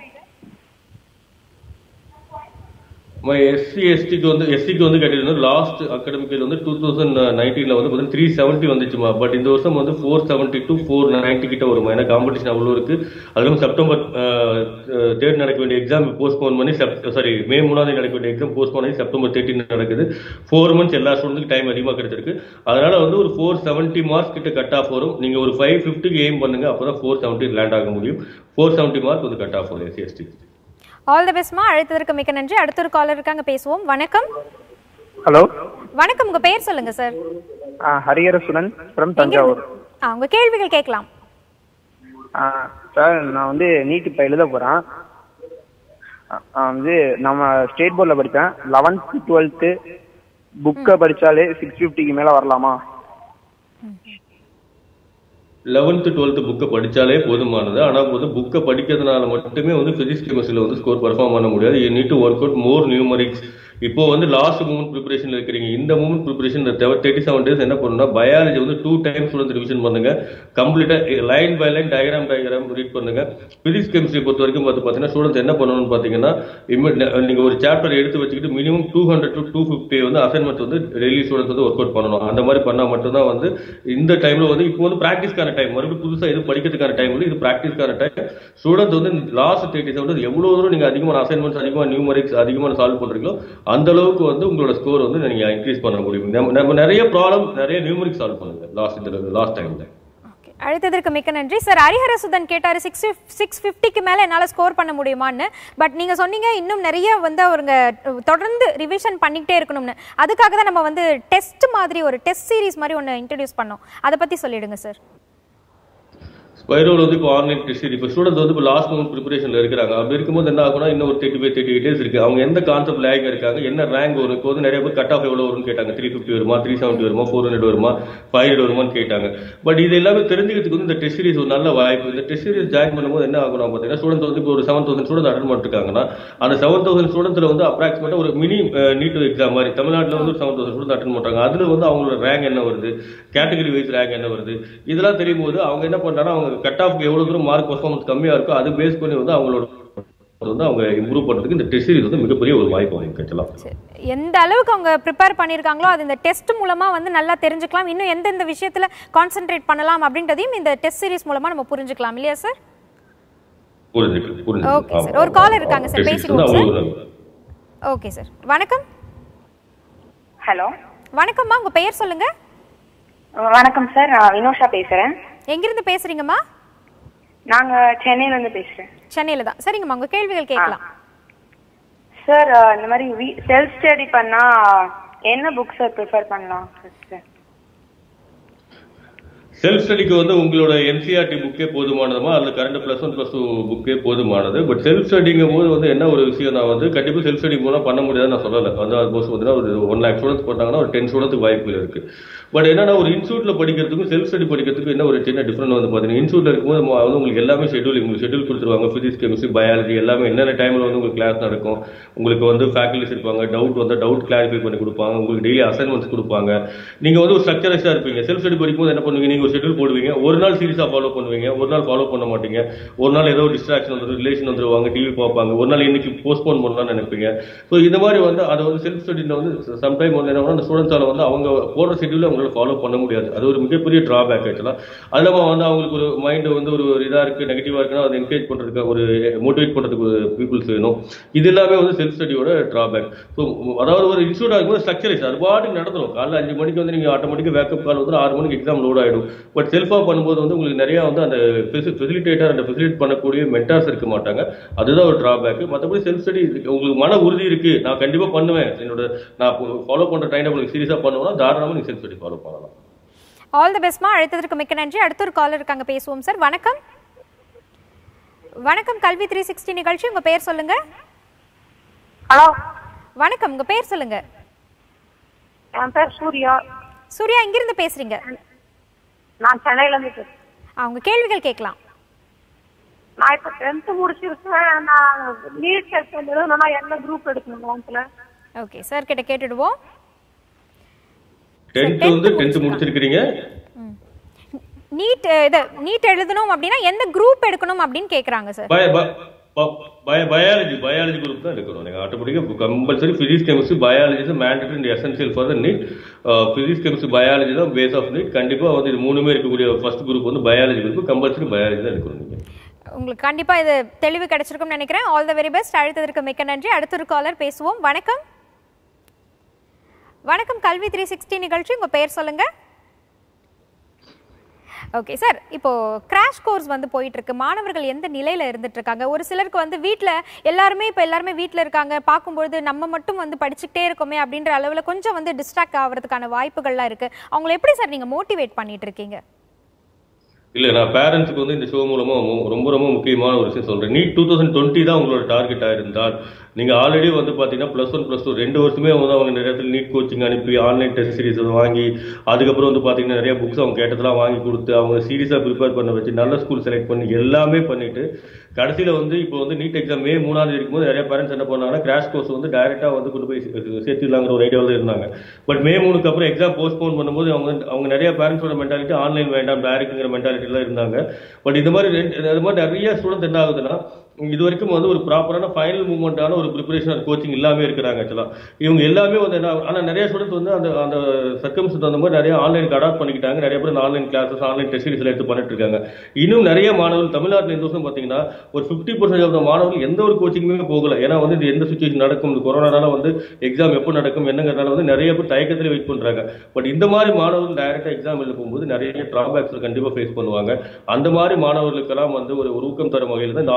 எஸ்சி எஸ்டிக்கு வந்து எஸ்சிக்கு வந்து கேட்டீங்கன்னா லாஸ்ட் அகாடமிக் வந்து டூ தௌசண்ட் நைன்டீன்ல வந்து பார்த்தீங்கன்னா த்ரீ செவன்ட்டி வந்துச்சுமா பட் இந்த வருஷம் வந்து four seventy to four ninety கிட்ட வருமா ஏன்னா காம்படிஷன் அவ்வளோ இருக்கு அதுவும் செப்டம்பர் தேர்ட் நடக்க வேண்டிய எக்ஸாம் போஸ்ட்போன் பண்ணி சாரி மே மூணாம் தேதி நடக்க வேண்டிய எக்ஸாம் போஸ்ட்போன் பண்ணி செப்டம்பர் தேர்ட்டின் நடக்குது ஃபோர் மந்த்ஸ் எல்லா ஸ்டூடெண்ட்டுக்கு டைம் அதிகமாக கிடைச்சிருக்கு அதனால வந்து ஒரு ஃபோர் செவன்ட்டி மார்க்ஸ் கிட்ட கட் ஆஃப் வரும் நீங்க ஒரு ஃபைவ் ஃபிஃப்டிக்கு எய்ம் பண்ணுங்க அப்பதான் ஃபோர் செவன்ட்டி லேண்ட் ஆக முடியும் ஃபோர் செவன்ட்டி மார்க் வந்து கட் ஆஃப் வரும் எஸ்சி எஸ்டி ஆல் தி பெஸ்ட்மா அழைத்ததற்கு மிக்க நன்றி அடுத்த ஒரு காலர் இருக்காங்க பேசுவோம் வணக்கம் ஹலோ வணக்கம் உங்க பெயர் சொல்லுங்க சார் ஹரிஹரசுரன் ஃப்ரம் தஞ்சாவூர் ஆ உங்க கேள்விகள் கேட்கலாம் சார் நான் வந்து நீட் இப்போ எழுத போகிறேன் வந்து நம்ம ஸ்டேட் போர்டில் படித்தேன் லெவன்த்து டுவெல்த்து புக்கை படித்தாலே சிக்ஸ் ஃபிஃப்டிக்கு மேலே வரலாமா லெவன்த்து டுவெல்த்து புக்கை படிச்சாலே போதுமானது ஆனால் வந்து புக்கை படிக்கிறதுனால மட்டுமே வந்து பிசிக்ஸ் கெமிஸ்ட்ரியில் வந்து ஸ்கோர் பர்ஃபார்ம் பண்ண முடியாது you need to work out more numerics இப்போ வந்து லாஸ்ட் மூமெண்ட் ப்ரிப்பரேஷன் இருக்கிறீங்க இந்த moment preparation thirty seven days என்ன பண்ணணும்னா பயாலஜி வந்து டூ டைம்ஸ் வந்து ரிவிஷன் பண்ணுங்க கம்ப்ளீட்டா line by line diagram diagram read பண்ணுங்க பிசிக்ஸ் கெமிஸ்ட்ரி பொறுத்த வரைக்கும் பார்த்து பார்த்தீங்கன்னா ஸ்டூடெண்ட்ஸ் என்ன பண்ணணும்னு பார்த்தீங்கன்னா imme- நீங்க ஒரு சாப்டர் எடுத்து வச்சுக்கிட்டு minimum two hundred to two fifty வந்து அசைன்மெண்ட் வந்து டெய்லி ஸ்டூடெண்ட்ஸ் வந்து ஒர்க் அவுட் பண்ணணும் அந்த மாதிரி பண்ணா மட்டும்தான் வந்து இந்த டைம்ல வந்து இப்போ வந்து ப்ராக்டிஸ்க்கான டைம் மறுபடியும் புதுசா இது படிக்கிறதுக்கான டைம் வந்து இது ப்ராக்டிஸ்க்கான டைம் ஸ்டூடெண்ட்ஸ் வந்து லாஸ்ட் தேர்ட்டி செவன் எவ்வளவு தூரம் நீங்க அதிகமான அசைன்மெண்ட்ஸ் அதிகமான நியூமரிக்ஸ் அதிகமான சால்வ் பண்றீங்களோ அந்த அளவுக்கு வந்து உங்களோட ஸ்கோர் வந்து நீங்க இன்க்ரீஸ் பண்ண முடியும் நம்ம- நம்ம நிறைய ப்ராப்ளம் நிறைய நியூமரிக்ஸ் சால்வ் பண்ணுங்க லாஸ்ட் இந்த லாஸ்ட் டைம்ல அழைத்ததற்கு மிக்க நன்றி சார் ஹரிஹரசுதன் கேட்டாரு சிக்ஸ் சிக்ஸ் ஃபிஃப்டிக்கு மேலே என்னால் ஸ்கோர் பண்ண முடியுமான்னு பட் நீங்கள் சொன்னீங்க இன்னும் நிறைய வந்து அவருங்க அஹ், தொடர்ந்து ரிவிஷன் பண்ணிக்கிட்டே இருக்கணும்னு அதுக்காக தான் நம்ம வந்து டெஸ்ட் மாதிரி ஒரு டெஸ்ட் சீரிஸ் மாதிரி ஒன்று இன்ட்ரடியூஸ் பண்ணோம் அதை பற்றி சொல்லிடுங்க சார் ஸ்பைரோவில் வந்து இப்போ ஆன்லைன் டெஸ்ட் இப்போ ஸ்டூடெண்ட் வந்து இப்போ லாஸ்ட் மந்த் ப்ரிப்பரேஷனில் இருக்கிறாங்க அப்படி இருக்கும்போது என்ன ஆகும்னா இன்னும் ஒரு thirty five thirty eight days இருக்கு அவங்க எந்த கான்செப்ட் லேக் இருக்காங்க என்ன ரேங்க் வரும் இப்போ வந்து நிறைய பேர் கட் ஆஃப் எவ்வளோ வரும்னு கேட்டாங்க த்ரீ ஃபிஃப்டி வருமா த்ரீ செவன்ட்டி வருமா ஃபோர் ஹண்ட்ரட் வருமா ஃபைவ் ஹண்ட்ரட் வருமான்னு கேட்டாங்க பட் இது எல்லாமே தெரிஞ்சுக்கிறதுக்கு வந்து இந்த டெஸ்ட் சீரிஸ் ஒரு நல்ல வாய்ப்பு இந்த டெஸ்ட் சீரிஸ் ஜாயின் பண்ணும்போது என்ன ஆகணும் பார்த்தீங்கன்னா ஸ்டூடெண்ட் வந்து இப்போ ஒரு செவன் தௌசண்ட் ஸ்டூடெண்ட் அட்டன் பண்ணிருக்காங்கன்னா அந்த செவன் தௌசண்ட் ஸ்டூடெண்ட்ல வந்து அப்ராக்சிமேட்டாக ஒரு மினி நீட் எக்ஸாம் மாதிரி தமிழ்நாட்டில் வந்து ஒரு செவன் தௌசண்ட் ஸ்டூடெண்ட் அட்டன் பண்ணுறாங்க அதில் வந்து அவங்களோட ரேங்க் என்ன வருது கேட்டகரி வைஸ் ரேங்க் என்ன வருது இதெல்லாம் தெரியும் போது அவங்க என்ன பண்றாங்கன்னா அவங்க கட் ஆஃப் எவ்வளவு தூரம் மார்க் பர்ஃபார்மன்ஸ் கம்மியா இருக்கோ அது பேஸ் பண்ணி வந்து அவங்களோட வந்து அவங்க இம்ப்ரூவ் பண்றதுக்கு இந்த டெஸ்ட் சீரிஸ் வந்து மிகப்பெரிய ஒரு வாய்ப்பு அவங்க கிடைக்கலாம் எந்த அளவுக்கு அவங்க ப்ரிப்பேர் பண்ணியிருக்காங்களோ அது இந்த டெஸ்ட் மூலமா வந்து நல்லா தெரிஞ்சுக்கலாம் இன்னும் எந்தெந்த விஷயத்துல கான்சென்ட்ரேட் பண்ணலாம் அப்படின்றதையும் இந்த டெஸ்ட் சீரிஸ் மூலமா நம்ம புரிஞ்சுக்கலாம் இல்லையா சார் புரிஞ்சுக்கலாம் Okay, புரிஞ்சுக்கலாம் sir. ஒரு caller இருக்காங்க, sir. Test series வந்து பேசிடுவோம், அவ்வளவு sir. ஓகே சார் வணக்கம் ஹலோ வணக்கம்மா உங்க பெயர் சொல்லுங்க வணக்கம் சார் நான் வினோஷா பேசுறேன் எங்கிருந்து பேசுறீங்கம்மா நாங்க சென்னையில இருந்து பேசுறேன் சென்னையில தான் சரிங்கம்மா உங்க கேள்விகள் கேட்கலாம் சார் இந்த மாதிரி செல்ஃப் ஸ்டடி பண்ணா என்ன புக் சார் ப்ரிஃபர் பண்ணலாம் ஃபர்ஸ்ட் செல்ஃப் ஸ்டடிக்கு வந்து உங்களோட என்சிஆர்டி புக்கே போதுமானதுமா அல்லது current plus one plus two புக்கே போதுமானது பட் செல்ஃப் ஸ்டடிங்கும் போது வந்து என்ன ஒரு விஷயம் நான் வந்து கண்டிப்பாக செல்ஃப் ஸ்டடி மூலம் பண்ண முடியாதுன்னு நான் சொல்லலை வந்து ஆல்மோஸ்ட் பார்த்தீங்கன்னா ஒரு ஒன் லேக் ஸ்டூடெண்ட்ஸ் போட்டாங்கன்னா ஒரு டென் ஸ்டூடெண்ட்ஸ் வாய்ப்புகள் இருக்கு பட் என்னன்னா ஒரு இன்ஸ்டியூட்ல படிக்கிறதுக்கும் செல்ஃப் ஸ்டடி படிக்கிறதுக்கும் என்ன ஒரு சின்ன டிஃபரெண்ட் வந்து பார்த்தீங்கன்னா இன்ஸ்டியூட்ல இருக்கும்போது நம்ம வந்து உங்களுக்கு எல்லாமே ஷெட்யூல் உங்களுக்கு ஷெட்யூல் கொடுத்துருவாங்க ஃபிசிக்ஸ் கெமிஸ்ட்ரி பயாலஜி எல்லாமே என்னென்ன டைம்ல வந்து உங்களுக்கு கிளாஸ் நடக்கும் உங்களுக்கு வந்து ஃபேக்கல்டிஸ் இருப்பாங்க டவுட் வந்து டவுட் கிளாரிஃபை பண்ணி கொடுப்பாங்க உங்களுக்கு டெய்லி அசைன்மெண்ட்ஸ் கொடுப்பாங்க நீங்க வந்து ஒரு ஸ்ட்ரக்சரைஸா இருப்பீங்க செல்ஃப் ஸ்டடி படிக்கும்போது என்ன பண்ணுவீங்க நீங்க ஒரு ஷெட்யூல் போடுவீங்க ஒரு நாள் சீரியஸா ஃபாலோ பண்ணுவீங்க ஒரு நாள் ஃபாலோ பண்ண மாட்டீங்க ஒரு நாள் ஏதோ டிஸ்ட்ராக்ஷன் வந்துடும் ரிலேஷன் வந்துருவாங்க டிவி பார்ப்பாங்க ஒரு நாள் இன்னைக்கு போஸ்ட்போன் பண்ணலாம்னு நினைப்பீங்க ஸோ இந்த மாதிரி வந்து அதை வந்து செல்ஃப் ஸ்டடியில் வந்து சம்டைம் வந்து என்ன பண்ணா, அந்த ஸ்டூடெண்ட்ஸால வந்து அவங்க போடுற ஷெட்யூல அவங்களால ஃபாலோ பண்ண முடியாது அது ஒரு மிகப்பெரிய டிராபேக் ஆக்சுவலாக அது இல்லாமல் வந்து அவங்களுக்கு ஒரு மைண்ட் வந்து ஒரு இதாக இருக்கு நெகட்டிவாக இருக்குன்னா அதை என்கரேஜ் பண்ணுறதுக்கு ஒரு மோட்டிவேட் பண்ணுறதுக்கு ஒரு பீப்புள்ஸ் வேணும் இது எல்லாமே வந்து செல்ஃப் ஸ்டடியோட டிராபேக் ஸோ அதாவது ஒரு இன்ஸ்டியூட் ஆகும்போது ஸ்ட்ரக்சரைஸ் அது பாட்டுக்கு நடந்துடும் காலைல அஞ்சு மணிக்கு வந்து நீங்கள் ஆட்டோமேட்டிக்காக வேக்கப் கால் வந்து ஆறு மணிக்கு எக்ஸாம் லோட் ஆகிடும் பட் செல்ஃபாக பண்ணும்போது வந்து உங்களுக்கு நிறைய வந்து அந்த ஃபெசிலிட்டேட்டர் அந்த ஃபெசிலிட்டேட் பண்ணக்கூடிய மென்டார்ஸ் இருக்க மாட்டாங்க அதுதான் ஒரு டிராபேக் மற்றபடி செல்ஃப் ஸ்டடி உங்களுக்கு மன உறுதி இருக்கு நான் கண்டிப்பாக பண்ணுவேன் என்னோட நான் ஃபாலோ பண்ணுற டைம் உங்களுக்கு சீரியஸாக பண்ணுவேன்னா தாராளமாக நீங்கள் செல்ஃப் ஸ்டடி ஃபாலோ பண்ணலாம் ஆல் தி பெஸ்ட்மா அழைத்ததற்கு மிக்க நன்றி அடுத்த ஒரு காலர் இருக்காங்க பேசுவோம் சார் வணக்கம் வணக்கம் கல்வி த்ரீ சிக்ஸ்டி நிகழ்ச்சி உங்க பெயர் சொல்லுங்க ஹலோ வணக்கம் உங்க பெயர் சொல்லுங்க என் பேர் சூர்யா சூர்யா எங்கிருந்து பேசுறீங்க நான் சென்னையில இருந்து பேசுறேன் அவங்க கேள்விகள் கேட்கலாம் நான் இப்ப டென்த் முடிச்சிருக்கேன் நான் நீட் டெஸ்ட் எழுதணும்னா என்ன குரூப் எடுக்கணும் லெவன்த்ல ஓகே சார் கிட்ட கேட்டுடுவோம் டென்த் வந்து டென்த் முடிச்சிருக்கிறீங்க நீட் இது நீட் எழுதணும் அப்படின்னா எந்த குரூப் எடுக்கணும் அப்படின்னு கேக்குறாங்க சார் பய பய பயாலஜி பயாலஜி குரூப் தான் எடுக்கணும் நீங்கள் ஆட்டோமேட்டிக்காக கம்பல்சரி ஃபிசிக்ஸ் கெமிஸ்ட்ரி பயாலஜி தான் mandatory and essential for the NEET physics chemistry biology தான் பேஸ் ஆஃப் நீட் கண்டிப்பாக வந்து இது மூணுமே இருக்கக்கூடிய ஃபர்ஸ்ட் குரூப் வந்து பயாலஜி குரூப் கம்பல்சரி பயாலஜி தான் எடுக்கணும் நீங்கள் உங்களுக்கு கண்டிப்பா இது தெளிவு கிடைச்சிருக்கும்னு நினைக்கிறேன் ஆல் த வெரி பெஸ்ட் அழைத்ததற்கு மிக்க நன்றி அடுத்த ஒரு காலர் பேசுவோம் வணக்கம் வணக்கம் கல்வி த்ரீ சிக்ஸ்டி நிகழ்ச்சி உங்க பெயர் சொல்லுங்க ஓகே சார் இப்போ கிராஷ் கோர்ஸ் வந்து போயிட்டு இருக்கு மாணவர்கள் எந்த நிலையில இருந்துட்டு இருக்காங்க ஒரு சிலருக்கு வந்து வீட்ல எல்லாருமே இப்போ எல்லாருமே வீட்ல இருக்காங்க பார்க்கும்பொழுது நம்ம மட்டும் வந்து படிச்சுக்கிட்டே இருக்கோமே அப்படின்ற அளவுல கொஞ்சம் வந்து டிஸ்ட்ராக்ட் ஆகிறதுக்கான வாய்ப்புகள்லாம் இருக்கு அவங்களை எப்படி சார் நீங்க மோட்டிவேட் பண்ணிட்டு இருக்கீங்க இல்லை நான் பேரண்ட்ஸுக்கு வந்து இந்த ஷோ மூலமாக மு- ரொம்ப ரொம்ப முக்கியமான ஒரு விஷயம் சொல்கிறேன் நீட் டூ தௌசண்ட் டுவெண்ட்டி தான் உங்களோட டார்கெட்டாக இருந்தால் நீங்கள் ஆல்ரெடி வந்து பார்த்தீங்கன்னா ப்ளஸ் ஒன் ப்ளஸ் டூ ரெண்டு வருஷமே வந்து அவங்க நிறைய இடத்துல நீட் கோச்சிங் அனுப்பி ஆன்லைன் டெஸ்ட் சீரிஸ் வாங்கி அதுக்கப்புறம் வந்து பார்த்தீங்கன்னா நிறைய புக்ஸ் அவங்க கேட்டதெல்லாம் வாங்கி கொடுத்து அவங்க சீரியஸாக ப்ரிப்பேர் பண்ண வச்சு நல்ல ஸ்கூல் செலக்ட் பண்ணி எல்லாமே பண்ணிட்டு கடைசியில் வந்து இப்போ வந்து நீட் எக்ஸாம் மே மூணாவது இருக்கும்போது நிறைய பேரண்ட்ஸ் என்ன பண்ணாங்கன்னா கிராஷ் கோர்ஸ் வந்து டைரெக்டாக வந்து கொண்டு போய் சே- சேர்த்துலாங்கிற ஒரு ஐடியாவில் தான் இருந்தாங்க பட் மே மூணுக்கு அப்புறம் எக்ஸாம் போஸ்ட்போன் பண்ணும்போது அவங்க அவங்க நிறைய பேரண்ட்ஸோட மென்டாலிட்டி ஆன்லைன் வேண்டாம் டைரக்ட்ங்கிற மென்டாலிட்டியில் இருந்தாங்க பட் இந்த மாதிரி ரெண்டு- அது மாதிரி நிறைய ஸ்டூடெண்ட் என்ன ஆகுதுன்னா இது வரைக்கும் வந்து ஒரு ப்ராப்பரான ஃபைனல் மூவ்மெண்ட்டான ஒரு ப்ரிப்பரேஷன் கோச்சிங் இல்லாமல் இருக்கிறாங்க ஆக்சுவலாக இவங்க எல்லாமே வந்து என்ன ஆனால் நிறைய ஸ்டூடெண்ட்ஸ் வந்து அந்த அந்த சர்க்கம்ஸ் அந்த மாதிரி நிறைய ஆன்லைனுக்கு அடாப்ட் பண்ணிக்கிட்டாங்க நிறைய பேர் ஆன்லைன் கிளாஸஸ் ஆன்லைன் டெஸ்ட் சீரிஸ்ல எடுத்து பண்ணிட்டு இருக்காங்க இன்னும் நிறைய மாணவர்கள் தமிழ்நாட்டில் இந்த வருஷம் பார்த்தீங்கன்னா ஒரு ஃபிஃப்டி பர்சன்ட் ஆஃப் மாணவர்கள் எந்த ஒரு கோச்சிங்குமே போகல ஏன்னா வந்து இது எந்த சுச்சுவேஷன் நடக்கும் இந்த கொரோனானால வந்து எக்ஸாம் எப்போ நடக்கும் என்னங்கிறனால வந்து நிறைய பேர் தயக்கத்தில் வெயிட் பண்றாங்க பட் இந்த மாதிரி மாணவர்கள் டைரக்டா எக்ஸாம் எழுத போகும்போது நிறைய டிராபேக்ஸ் கண்டிப்பா ஃபேஸ் பண்ணுவாங்க அந்த மாதிரி மாணவர்களுக்கெல்லாம் வந்து ஒரு ஒரு ஊக்கம் தரும் வகையில் தான் இந்த online crash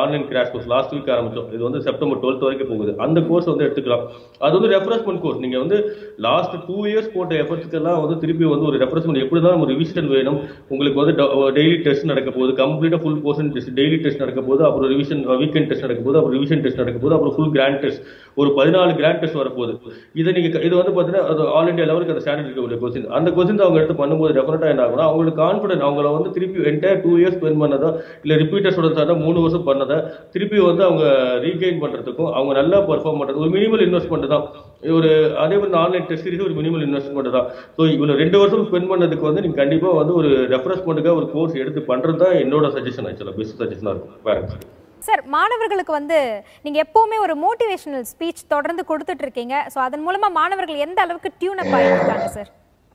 crash course last week ஆரம்பிச்சோம் இது வந்து செப்டம்பர் டுவெல்த் வரைக்கும் போகுது அந்த கோர்ஸ் வந்து எடுத்துக்கலாம் அது வந்து ரெஃப்ரெஷ்மெண்ட் கோர்ஸ் நீங்க வந்து லாஸ்ட் டூ இயர்ஸ் போட்ட எஃபர்ட்ஸ்க்கெல்லாம் வந்து திருப்பி வந்து ஒரு ரெஃப்ரெஷ்மெண்ட் எப்படி தான் ஒரு ரிவிஷன் வேணும் உங்களுக்கு வந்து டெய்லி டெஸ்ட் நடக்க போகுது கம்ப்ளீட்டா full portion test daily test நடக்க போகுது அப்புறம் ரிவிஷன் வீக்கெண்ட் டெஸ்ட் நடக்க போகுது அப்புறம் ரிவிஷன் டெஸ்ட் நடக்க போகுது அப்புறம் ஃபுல் கிராண்ட் டெஸ்ட் ஒரு பதினாலு கிராண்ட் டெஸ்ட் வரப்போகுது இதை நீங்க இது வந்து பாத்தீங்கன்னா அது ஆல் இந்தியா லெவலுக்கு அந்த ஸ்டாண்டர்ட் இருக்கக்கூடிய கொஸ்டின் அந்த கொஸ்டின் அவங்க எடுத்து பண்ணும்போது டெஃபினட்டா என்ன ஆகும்னா அவங்களுக்கு கான்ஃபிடன்ட் அவங்கள வந்து திருப்பி என்டையர் டூ இயர்ஸ் ஸ்பெண்ட் பண்ணதா இல்ல ரிப்பீட்டர் ஸ்டூடெண்ட்ஸாக மூணு வருஷம் பண்ணதை திருப்பி வந்து அவங்க ரீகெயின் பண்றதுக்கும் அவங்க நல்லா பெர்ஃபார்ம் பண்றது ஒரு மினிமல் இன்வெஸ்ட்மெண்ட் தான் ஒரு அதே மாதிரி ஆன்லைன் டெஸ்ட் சீரிஸ் ஒரு மினிமல் இன்வெஸ்ட்மெண்ட் தான் ஸோ இவ்வளவு ரெண்டு வருஷம் ஸ்பெண்ட் பண்ணதுக்கு வந்து நீங்க கண்டிப்பா வந்து ஒரு ரெஃப்ரெஷ்மெண்ட்டுக்காக ஒரு கோர்ஸ் எடுத்து பண்றது தான் என்னோட சஜஷன் ஆக்சுவலா பெஸ்ட் சஜஷனா இருக்கும் பேரண்ட்ஸ் சார் மாணவர்களுக்கு வந்து நீங்க எப்பவுமே ஒரு மோட்டிவேஷனல் ஸ்பீச் தொடர்ந்து கொடுத்துட்டு இருக்கீங்க ஸோ அதன் மூலமா மாணவர்கள் எந்த அளவுக்கு டியூன் அப் ஆகிருக்காங்க சார்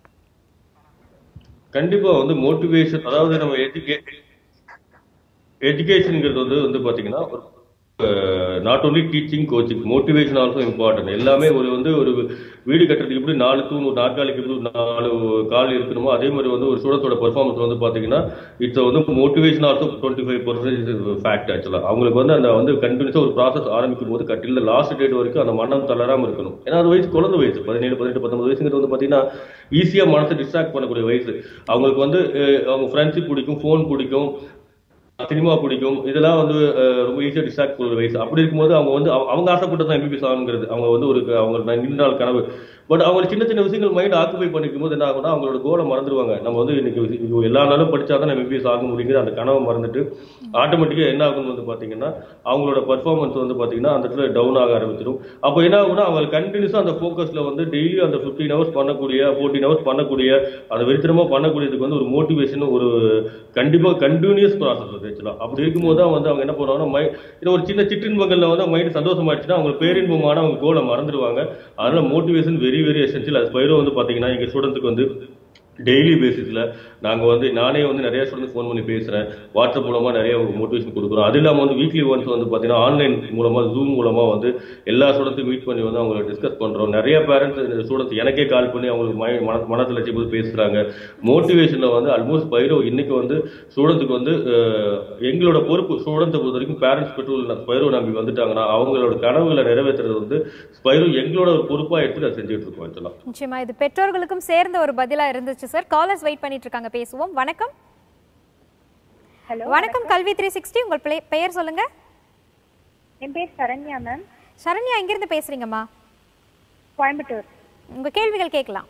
கண்டிப்பா வந்து மோட்டிவேஷன் அதாவது நம்ம எஜுகே எஜுகேஷனுங்கிறது வந்து வந்து பாத்தீங்கன்னா not only teaching coaching motivation also important எல்லாமே ஒரு வந்து ஒரு வீடு கட்டுறதுக்கு எப்படி நாலு தூண் ஒரு நாற்காலிக்கு எப்படி ஒரு நாலு கால் இருக்கணுமோ அதே மாதிரி வந்து ஒரு ஸ்டூடெண்ட்ஸோட பெர்ஃபார்மன்ஸ் வந்து பாத்தீங்கன்னா இட்ஸ் வந்து motivation also twenty five percentage fact ஆக்சுவலாக அவங்களுக்கு வந்து அந்த வந்து கண்டினியூஸாக ஒரு ப்ராசஸ் ஆரம்பிக்கும் போது கட்டில லாஸ்ட் டேட் வரைக்கும் அந்த மனம் தளராம இருக்கணும் ஏன்னா அது வயசு குழந்தை வயசு பதினேழு பதினெட்டு பத்தொன்பது வயசுங்கிறது வந்து பாத்தீங்கன்னா ஈஸியா மனசை டிஸ்ட்ராக்ட் பண்ணக்கூடிய வயசு அவங்களுக்கு வந்து அஹ், அவங்க ஃப்ரெண்ட்ஷிப் பிடிக்கும் ஃபோன் பிடிக்கும் சினிமா பிடிக்கும் இதெல்லாம் வந்து அஹ், ரொம்ப ஈஸியாக டிஸ்ட்ராக்ட் பண்ணுற வயசு அப்படி இருக்கும்போது அவங்க வந்து அவ- அவங்க ஆசைப்பட்டு தான் எம்பிபிஎஸ் ஆகணுங்கிறது அவங்க வந்து ஒரு அவங்க நீண்ட நாள் கனவு பட் அவங்க சின்ன சின்ன விஷயங்கள் மைண்ட் ஆக்குபை பண்ணிக்கும் போது என்ன ஆகும்னா அவங்களோட கோலை மறந்துடுவாங்க நம்ம வந்து இன்னைக்கு இது எல்லா நாளும் படிச்சா தான் எம்பிபிஎஸ் ஆக முடியுங்கிற அந்த கனவை மறந்துட்டு ஆட்டோமேட்டிக்காக என்ன ஆகும்னு வந்து பார்த்தீங்கன்னா அவங்களோட பர்ஃபார்மன்ஸ் வந்து பார்த்தீங்கன்னா அந்த இடத்துல டவுன் ஆக ஆரம்பிச்சிடும் அப்போ என்ன ஆகும்னா அவங்க கண்டினியூஸாக அந்த ஃபோக்கஸில் வந்து டெய்லி அந்த ஃபிஃப்டீன் ஹவர்ஸ் பண்ணக்கூடிய ஃபோர்டீன் ஹவர்ஸ் பண்ணக்கூடிய அதை வெறித்தனமாக பண்ணக்கூடியதுக்கு வந்து ஒரு மோட்டிவேஷன் ஒரு கண்டிப்பாக கண்டினியூஸ் ப்ராசஸ் அது ஆக்சுவலாக அப்படி இருக்கும்போது தான் வந்து அவங்க என்ன பண்ணுவாங்கன்னா மை இது ஒரு சின்ன சிற்றின்பங்களில் வந்து மைண்ட் சந்தோஷமாயிடுச்சுன்னா அவங்க பேரின்பமான அவங்க கோலை மறந்துடுவாங்க அதனால மோட்டிவேஷன் வெரி வெரி எசென்சியல் அது ஸ்பைரோ வந்து பார்த்தீங்கன்னா எங்கள் ஸ்டூடெண்ட்டுக்கு வந்து டெய்லி பேசிஸில் நாங்கள் வந்து நானே வந்து நிறைய ஸ்டூடெண்ட்ஸ் ஃபோன் பண்ணி பேசுகிறேன் வாட்ஸ்அப் மூலமாக நிறைய மோட்டிவேஷன் கொடுக்குறோம் அது இல்லாமல் வந்து வீக்லி ஒன்ஸ் வந்து பார்த்தீங்கன்னா ஆன்லைன் மூலமாக ஜூம் மூலமாக வந்து எல்லா ஸ்டூடெண்ட்ஸையும் மீட் பண்ணி வந்து அவங்களை டிஸ்கஸ் பண்ணுறோம் நிறைய பேரண்ட்ஸ் ஸ்டூடெண்ட்ஸ் எனக்கே கால் பண்ணி அவங்களுக்கு மை மன மனசில் வச்சு போது பேசுகிறாங்க மோட்டிவேஷனில் வந்து ஆல்மோஸ்ட் பைரோ இன்னைக்கு வந்து ஸ்டூடெண்ட்டுக்கு வந்து அஹ், எங்களோட பொறுப்பு ஸ்டூடெண்ட்டை பொறுத்த வரைக்கும் பேரண்ட்ஸ் பெற்றோர் ஸ்பைரோ நம்பி வந்துட்டாங்கன்னா அவங்களோட கனவுகளை நிறைவேற்றுறது வந்து ஸ்பைரோ எங்களோட ஒரு பொறுப்பாக எடுத்து அதை செஞ்சுட்டு இருக்கோம் ஆக்சுவலாக நிச்சயமா இது பெற்றோர்களுக்கும் சேர்ந்த ஒரு பதிலா இருந்துச்சு சார் காலர்ஸ் வெயிட் பண்ணிட்டு இருக்காங்க பேசுவோம் வணக்கம் ஹலோ வணக்கம் கல்வி த்ரீ சிக்ஸ்டி உங்கள் பிளே- பெயர் சொல்லுங்க என் பேர் சரண்யா மேம் சரண்யா எங்கிருந்து பேசுறீங்கம்மா கோயம்புத்தூர் உங்க கேள்விகள் கேட்கலாம்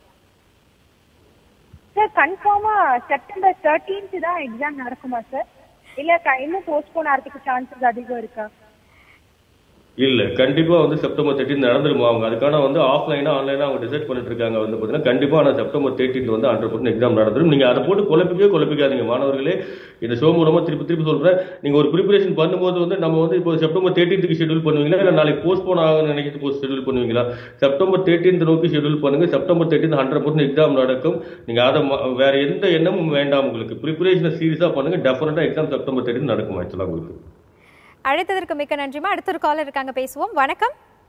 சார் கன்ஃபார்மா செப்டம்பர் தேர்ட்டீன்த் தான் எக்ஸாம் நடக்குமா சார் இல்ல க- இன்னும் போஸ்ட்போன் ஆகிறதுக்கு சான்சஸ் அதிகம் இருக்கா இல்ல கண்டிப்பா வந்து செப்டம்பர் தேர்ட்டின் நடந்துருமா அவங்க அதுக்கான வந்து ஆஃப்லைனா ஆன்லைனா அவங்க டிசைட் பண்ணிட்டு இருக்காங்க வந்து பாத்தீங்கன்னா கண்டிப்பா ஆனால் செப்டம்பர் தேர்ட்டின் வந்து ஹண்ட்ரட் பர்சன்ட் எக்ஸாம் நடந்துரும் நீங்க அதை போட்டு குழப்பிக்கவே குழப்பிக்காதீங்க மாணவர்களே இந்த ஷோ மூலமா திருப்பி திருப்பி சொல்றேன் நீங்க ஒரு ப்ரிப்பரேஷன் பண்ணும்போது வந்து நம்ம வந்து இப்போ செப்டம்பர் தேர்ட்டீன்த்துக்கு ஷெட்யூல் பண்ணுவீங்களா இல்லை நாளைக்கு போஸ்ட்போன் ஆகும்னு நினைக்கிறது போஸ்ட் ஷெட்யூல் பண்ணுவீங்களா செப்டம்பர் தேர்ட்டீன்த் நோக்கி ஷெட்யூல் பண்ணுங்க September thirteen hundred percent exam நடக்கும் நீங்க அதை ம- வேற எந்த எண்ணமும் வேண்டாம் உங்களுக்கு ப்ரிப்பரேஷனை சீரியஸா பண்ணுங்க டெஃபினட்டா எக்ஸாம் செப்டம்பர் தேர்ட்டின் நடக்கும் ஆக்சுவலா உங்களுக்கு அழைத்ததற்கு மிக்க நன்றிமா அடுத்த ஒரு காலர் இருக்காங்க பேசுவோம் வணக்கம்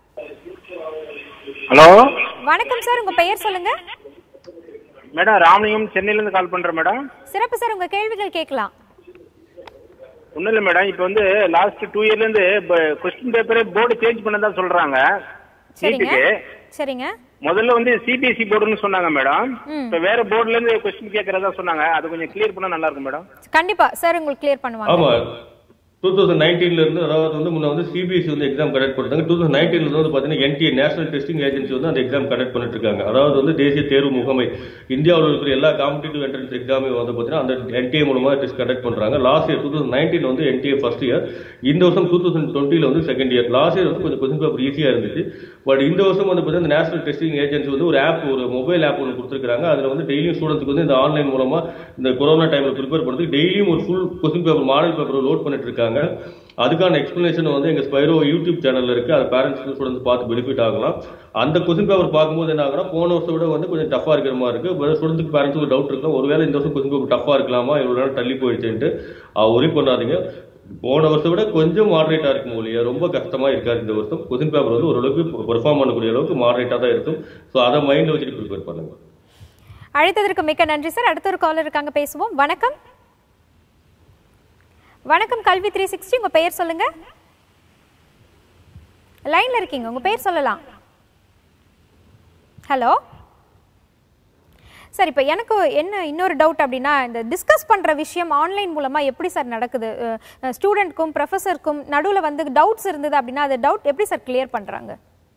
ஹலோ வணக்கம் சார் உங்க பெயர் சொல்லுங்க மேடம் ராமலிங்கம் சென்னையிலேருந்து கால் பண்ணுறேன் மேடம் சிறப்பு சார் உங்க கேள்விகள் கேட்கலாம் ஒன்றும் இல்லை மேடம் இப்போ வந்து லாஸ்ட் டூ இயர்லேருந்து கொஸ்டின் பேப்பரே போர்டு சேஞ்ச் பண்ணதா சொல்கிறாங்க சரிங்க நீட்டுக்கு சரிங்க முதல்ல வந்து சிபிஎஸ்சி போர்டுன்னு சொன்னாங்க மேடம் ம். இப்போ வேற போர்டுல இருந்து கொஸ்டின் கேட்கறதா சொன்னாங்க அது கொஞ்சம் கிளியர் பண்ணா நல்லா இருக்கும் மேடம் கண்டிப்பா சார் உங்களுக்கு கிளியர் பண்ணுவாங்க ஆமா டூ தௌசண்ட் நைன்டீன்ல இருந்து அதாவது வந்து முன்ன வந்து சிபிஎஸ்சி வந்து எக்ஸாம் கண்டக்ட் பண்ணிட்டாங்க டூ தௌசண்ட் நைன்டீன்ல இருந்து வந்து பாத்தீங்கன்னா என்டிஏ நேஷனல் டெஸ்டிங் ஏஜென்சி வந்து அந்த எக்ஸாம் கண்டக்ட் பண்ணிட்டு இருக்காங்க அதாவது வந்து தேசிய தேர்வு முகமை இந்தியாவில் இருக்கிற எல்லா காம்படிட்டிவ் என்ட்ரன்ஸ் எக்ஸாமே வந்து பாத்தீங்கன்னா அந்த என்டிஏ மூலமா டெஸ்ட் கண்டக்ட் பண்றாங்க last year two thousand nineteen வந்து என்டிஏ ஃபர்ஸ்ட் இயர் இந்த வருஷம் டூ தௌசண்ட் டுவெண்ட்டில வந்து செகண்ட் இயர் லாஸ்ட் இயர் வந்து கொஞ்சம் கொஸ்டின் பேப்பர் ஈஸியா இருந்துச்சு பட் இந்த வருஷம் வந்து பாத்தீங்கன்னா நேஷனல் டெஸ்டிங் ஏஜென்சி வந்து ஒரு ஆப் ஒரு மொபைல் ஆப் ஒன்று கொடுத்துருக்காங்க அதுல வந்து டெய்லியும் ஸ்டூடெண்ட்ஸ்க்கு வந்து இந்த ஆன்லைன் மூலமா இந்த கொரோனா டைம்ல ப்ரிப்பேர் பண்ணுறதுக்கு டெய்லியும் ஒரு full question paper model paper load பண்ணிட்டு இருக்காங்க அதுக்கான எக்ஸ்பிளனேஷன் வந்து எங்க ஸ்பைரோ யூடியூப் சேனல்ல இருக்கு அது பேரண்ட்ஸ் ஸ்டூடெண்ட்ஸ் பார்த்து பெனிஃபிட் ஆகலாம் அந்த கொஸ்டின் பேப்பர் பார்க்கும்போது என்ன ஆகுனா போன வருஷம் விட வந்து கொஞ்சம் டஃபா இருக்கிற மாதிரி இருக்கு ஸ்டூடெண்ட்ஸ்க்கு பேரண்ட்ஸுக்கு டவுட் இருக்கலாம் ஒருவேளை இந்த வருஷம் கொஸ்டின் பேப்பர் டஃபா இருக்கலாமா இவ்வளவு நேரம் தள்ளி போயிடுச்சுன்ட்டு ஒரே பண்ணாதீங்க போன வருஷம் விட கொஞ்சம் மாடரேட்டா இருக்கும் ஒழிய ரொம்ப கஷ்டமா இருக்காது இந்த வருஷம் கொஸ்டின் பேப்பர் வந்து ஓரளவுக்கு பெர்ஃபார்ம் பண்ணக்கூடிய அளவுக்கு மாடரேட்டா தான் இருக்கும் ஸோ அதை மைண்ட்ல வச்சுட்டு ப்ரிப்பேர் பண்ணுங்க அழைத்ததற்கு மிக்க நன்றி சார் அடுத்த ஒரு காலர் இருக்காங்க பேசுவோம் வணக்கம் வணக்கம் கல்வி த்ரீ சிக்ஸ்டி உங்க பெயர் சொல்லுங்க லைன்ல இருக்கீங்க உங்க பேர் சொல்லலாம் ஹலோ சார் இப்போ எனக்கு என்ன இன்னொரு டவுட் அப்படின்னா இந்த டிஸ்கஸ் பண்ணுற விஷயம் ஆன்லைன் மூலமாக எப்படி சார் நடக்குது ஸ்டூடெண்ட்க்கும் ப்ரொஃபஸருக்கும் நடுவில் வந்து டவுட்ஸ் இருந்தது அப்படின்னா அது டவுட் எப்படி சார் கிளியர் பண்ணுறாங்க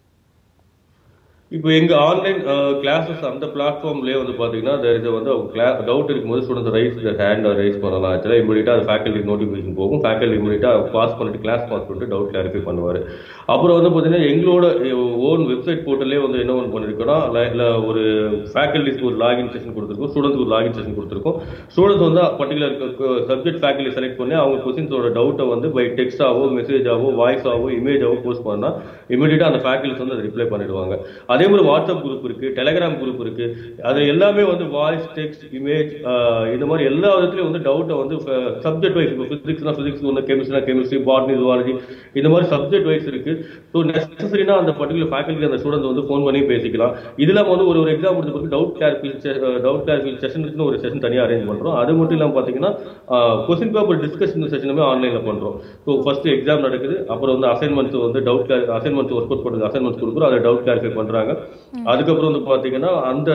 இப்போ எங்க ஆன்லைன் கிளாஸஸ் அந்த பிளாட்ஃபார்ம்லயே வந்து பாத்தீங்கன்னா there is a வந்து அவங்க கிளா டவுட் இருக்கும்போது student raise the hand raise பண்ணலாம் ஆக்சுவலாக இமீடியட்டா அது ஃபேக்கல்டி நோட்டிஃபிகேஷன் போகும் ஃபேக்கல்டி இமீடியட்டா பாஸ் பண்ணிட்டு கிளாஸ் பாஸ் பண்ணிட்டு டவுட் கிளாரிஃபை பண்ணுவார் அப்புறம் வந்து பாத்தீங்கன்னா எங்களோட ஓன் வெப்சைட் போர்ட்டல்லே வந்து என்ன ஒன்று பண்ணிருக்கோம்னா இல்லை ஒரு ஃபேக்கல்டிஸ்க்கு ஒரு லாகின் செஷன் கொடுத்துருக்கோம் ஸ்டூடெண்ட்ஸ்க்கு ஒரு லாகின் செஷன் கொடுத்துருக்கோம் ஸ்டூடெண்ட்ஸ் வந்து பர்டிகுலர் சப்ஜெக்ட் ஃபேக்கல்டி செலக்ட் பண்ணி அவங்க கொஸ்டின்ஸோட டவுட்டை வந்து பை டெக்ஸ்டாவோ மெசேஜாவோ வாய்ஸாவோ இமேஜாவோ போஸ்ட் பண்ணா இமீடியட்டா அந்த ஃபேக்கல்டிஸ் வந்து அதை ரிப்ளை பண்ணிடுவாங்க அதே மாதிரி வாட்ஸ்அப் குரூப் இருக்கு டெலகிராம் குரூப் இருக்கு அது எல்லாமே வந்து வாய்ஸ் டெக்ஸ்ட் இமேஜ் இந்த மாதிரி எல்லா விதத்துலயும் வந்து டவுட்டை வந்து சப்ஜெக்ட் வைஸ் இப்போ பிசிக்ஸ்னா பிசிக்ஸ் ஒன்று கெமிஸ்ட்ரினா கெமிஸ்ட்ரி பாட்னி ஜுவாலஜி இந்த மாதிரி சப்ஜெக்ட் வைஸ் இருக்கு ஸோ நெசசரினா அந்த பர்டிகுலர் ஃபேக்கல்டி அந்த ஸ்டூடெண்ட் வந்து ஃபோன் பண்ணி பேசிக்கலாம் இதுல வந்து ஒரு ஒரு எக்ஸாம் முடிஞ்ச பிறகு டவுட் கிளாரிஃபிகேஷன் டவுட் கிளாரிஃபிகேஷன் செஷனுக்குன்னு ஒரு செஷன் தனியாக அரேஞ்ச் பண்றோம் அது மட்டும் இல்லாமல் பார்த்தீங்கன்னா கொஸ்டின் பேப்பர் டிஸ்கஷன் செஷனுமே ஆன்லைன்ல பண்றோம் ஸோ ஃபர்ஸ்ட் எக்ஸாம் நடக்குது அப்புறம் வந்து அசைன்மெண்ட்ஸ் வந்து டவுட் அசைன்மெண்ட்ஸ் ஒர்க் அவுட் பண்ணுறது அசைன்மெண்ட்ஸ் கொடுக்குறோம் அதை டவுட் கிளாரிஃபை பண்றாங்க அதுக்கப்புறம் வந்து பாத்தீங்கன்னா அந்த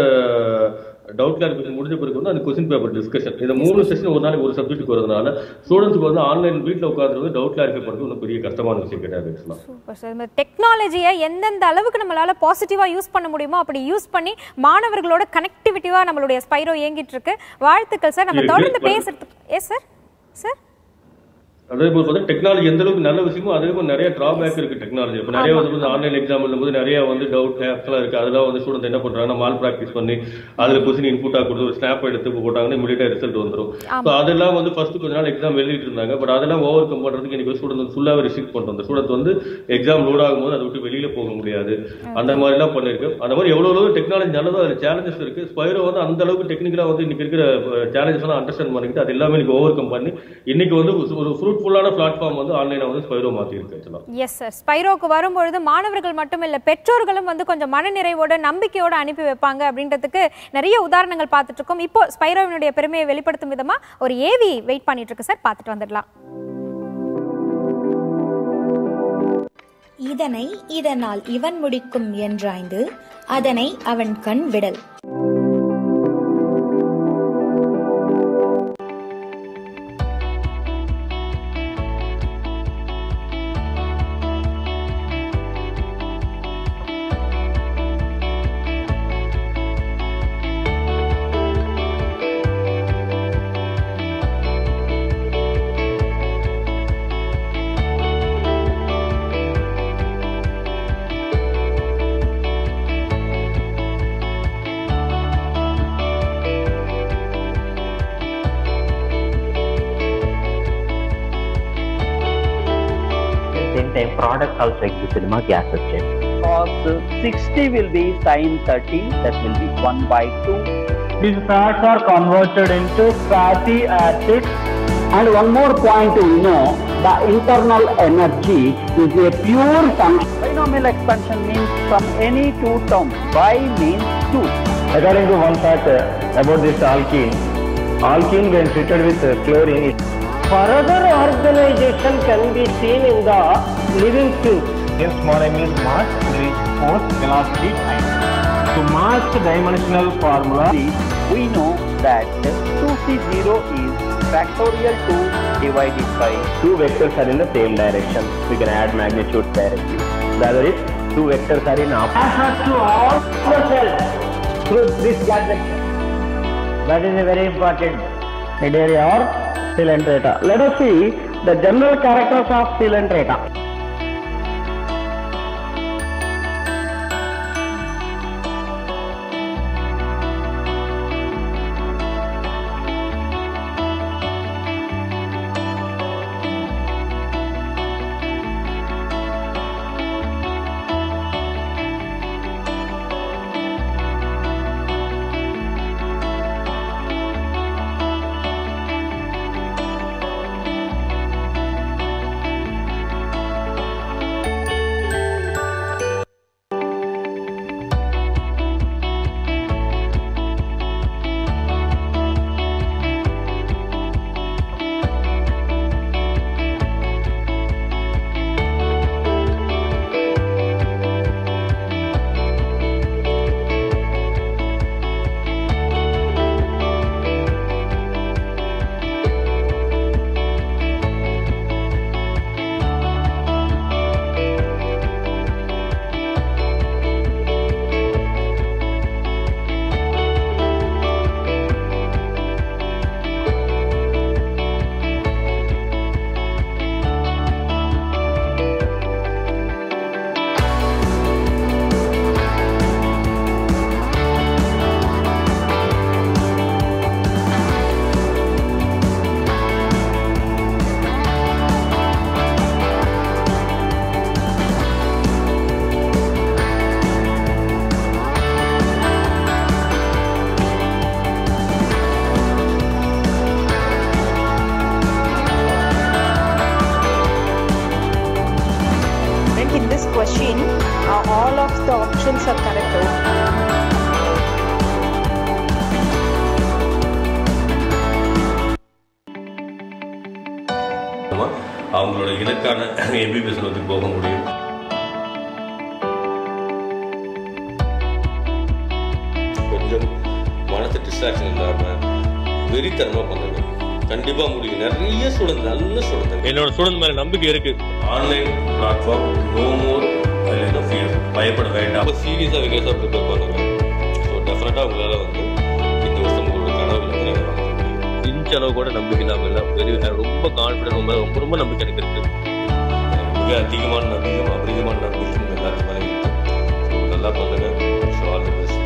டவுட் கிளாரிஃபிகேஷன் முடிஞ்ச பிறகு வந்து அந்த கொஸ்டின் பேப்பர் டிஸ்கஷன் இந்த மூணு செஷன் ஒரு நாளைக்கு ஒரு சப்ஜெக்ட்டுக்கு வரதுனால ஸ்டூடெண்ட்ஸ்க்கு வந்து ஆன்லைன் வீட்டில் உட்காந்து வந்து டவுட் கிளாரிஃபை பண்ணுறது ஒன்றும் பெரிய கஷ்டமான விஷயம் கிடையாது ஆக்சுவலாக சூப்பர் சார் இந்த டெக்னாலஜியை எந்தெந்த அளவுக்கு நம்மளால பாசிட்டிவாக யூஸ் பண்ண முடியுமோ அப்படி யூஸ் பண்ணி மாணவர்களோட கனெக்டிவிட்டிவாக நம்மளுடைய ஸ்பைரோ இயங்கிட்டு இருக்கு வாழ்த்துக்கள் சார் நம்ம இது தொடர்ந்து use பேசுறதுக்கு எஸ் சார் சார் அதே போல் பார்த்தா டெக்னாலஜி எந்த அளவுக்கு நல்ல விஷயமோ அதே போல் நிறைய டிராபேக் இருக்கு டெக்னாலஜி இப்போ நிறைய வந்து ஆன்லைன் எக்ஸாம் எழுதும்போது நிறைய வந்து டவுட் ஆப்ஸ்லாம் இருக்கு அதெல்லாம் வந்து ஸ்டூடெண்ட் என்ன பண்றாங்கன்னா மால் ப்ராக்டிஸ் பண்ணி அதுல கொஸ்டின் இன்புட்டாக கொடுத்து ஒரு ஸ்னாப் எடுத்து போட்டாங்கன்னா இமீடியட்டா ரிசல்ட் வந்துரும் ஸோ அதெல்லாம் வந்து ஃபர்ஸ்ட் கொஞ்ச நாள் எக்ஸாம் வெளியிட்டு இருந்தாங்க பட் அதெல்லாம் ஓவர் கம் பண்றதுக்கு எனக்கு ஸ்டூடெண்ட் வந்து ஃபுல்லாவே ரிஸ்ட்ரிக்ட் பண்றோம் அந்த ஸ்டூடெண்ட் வந்து எக்ஸாம் லோட் ஆகும்போது அதை விட்டு வெளியில போக முடியாது அந்த மாதிரி எல்லாம் பண்ணிருக்கு அந்த மாதிரி எவ்வளவு எவ்வளவு டெக்னாலஜி நல்லதோ அதுல சேலஞ்சஸ் இருக்கு ஸ்பைரோ வந்து அந்த அளவுக்கு டெக்னிக்கலா வந்து இன்னைக்கு இருக்கிற சேலஞ்சஸ் எல்லாம் அண்டர்ஸ்டாண்ட் பண்ணிக்கிட்டு அது எல்லாமே இன்னைக்கு ஓவர் கம் பண்ணி இன்னைக்கு வந்து ஒரு ஃப்ரூட்ஃபுல்லான பிளாட்ஃபார்ம் வந்து ஆன்லைனை வந்து ஸ்பைரோ மாத்தி இருக்கு ஆக்சுவலா எஸ் சார் ஸ்பைரோக்கு வரும்பொழுது மாணவர்கள் மட்டும் இல்ல பெற்றோர்களும் வந்து கொஞ்சம் மனநிறைவோட நம்பிக்கையோட அனுப்பி வைப்பாங்க அப்படின்றதுக்கு நிறைய உதாரணங்கள் பார்த்துட்டு இருக்கோம் இப்போ ஸ்பைரோவினுடைய பெருமையை வெளிப்படுத்தும் விதமா ஒரு ஏவி வெயிட் பண்ணிட்டு இருக்கு சார் பார்த்துட்டு வந்துடலாம் இதனை இதனால் இவன் முடிக்கும் என்றாய்ந்து அதனை அவன் கண் விடல் same time product also exists in my gas system. Cos 60 will be sin 30, that will be 1 by 2. These fats are converted into fatty acids. And one more point to know, the internal energy is a pure function. Binomial expansion means from any two terms. Bi means 2. According to one fact uh, about this alkene, alkene when treated with uh, chlorine, it Further organization can be seen in the living things. Yes, small m is mass, is force, velocity, time. So mass dimensional formula. We know that 2C0 is factorial 2 divided by Two vectors are in the same direction. We can add magnitude directly. The other is two vectors are in opposite. Access to all the cells through this gadget. That is a very important area or cylindrata. Let us see the general characters of cylindrata. மூலமா அவங்களோட இலக்கான MBBS நோக்கி போக முடியும் கொஞ்சம் மனசு distraction இல்லாம வெறித்தனமா பண்ணுங்க கண்டிப்பா முடியும் நிறைய ஸ்டூடெண்ட் நல்ல ஸ்டூடெண்ட் என்னோட ஸ்டூடெண்ட் மேல நம்பிக்கை இருக்கு online platform no more fear பயப்பட வேண்டாம் சீரியஸா விகேஸா ப்ரிப்பேர் பண்ணுங்க ஸோ டெஃபினட்டா உங்களால வந்து இந்த வருஷம் உங்களோட கனவு நிறைவேறும் இன்ச் அளவு கூட நம்பிக்கை இல்லாமல் இல்லை வெரி ரொம்ப கான்ஃபிடன்ட் ரொம்ப ரொம்ப ரொம்ப நம்பிக்கை எனக்கு இருக்கு மிக அதிகமான நம்பிக்கை அபரிதமான நம்பிக்கை உங்க எல்லாத்து மேலே இருக்கு ஸோ நல்லா பண்ணுங்க ஸோ ஆல் தி பெஸ்ட்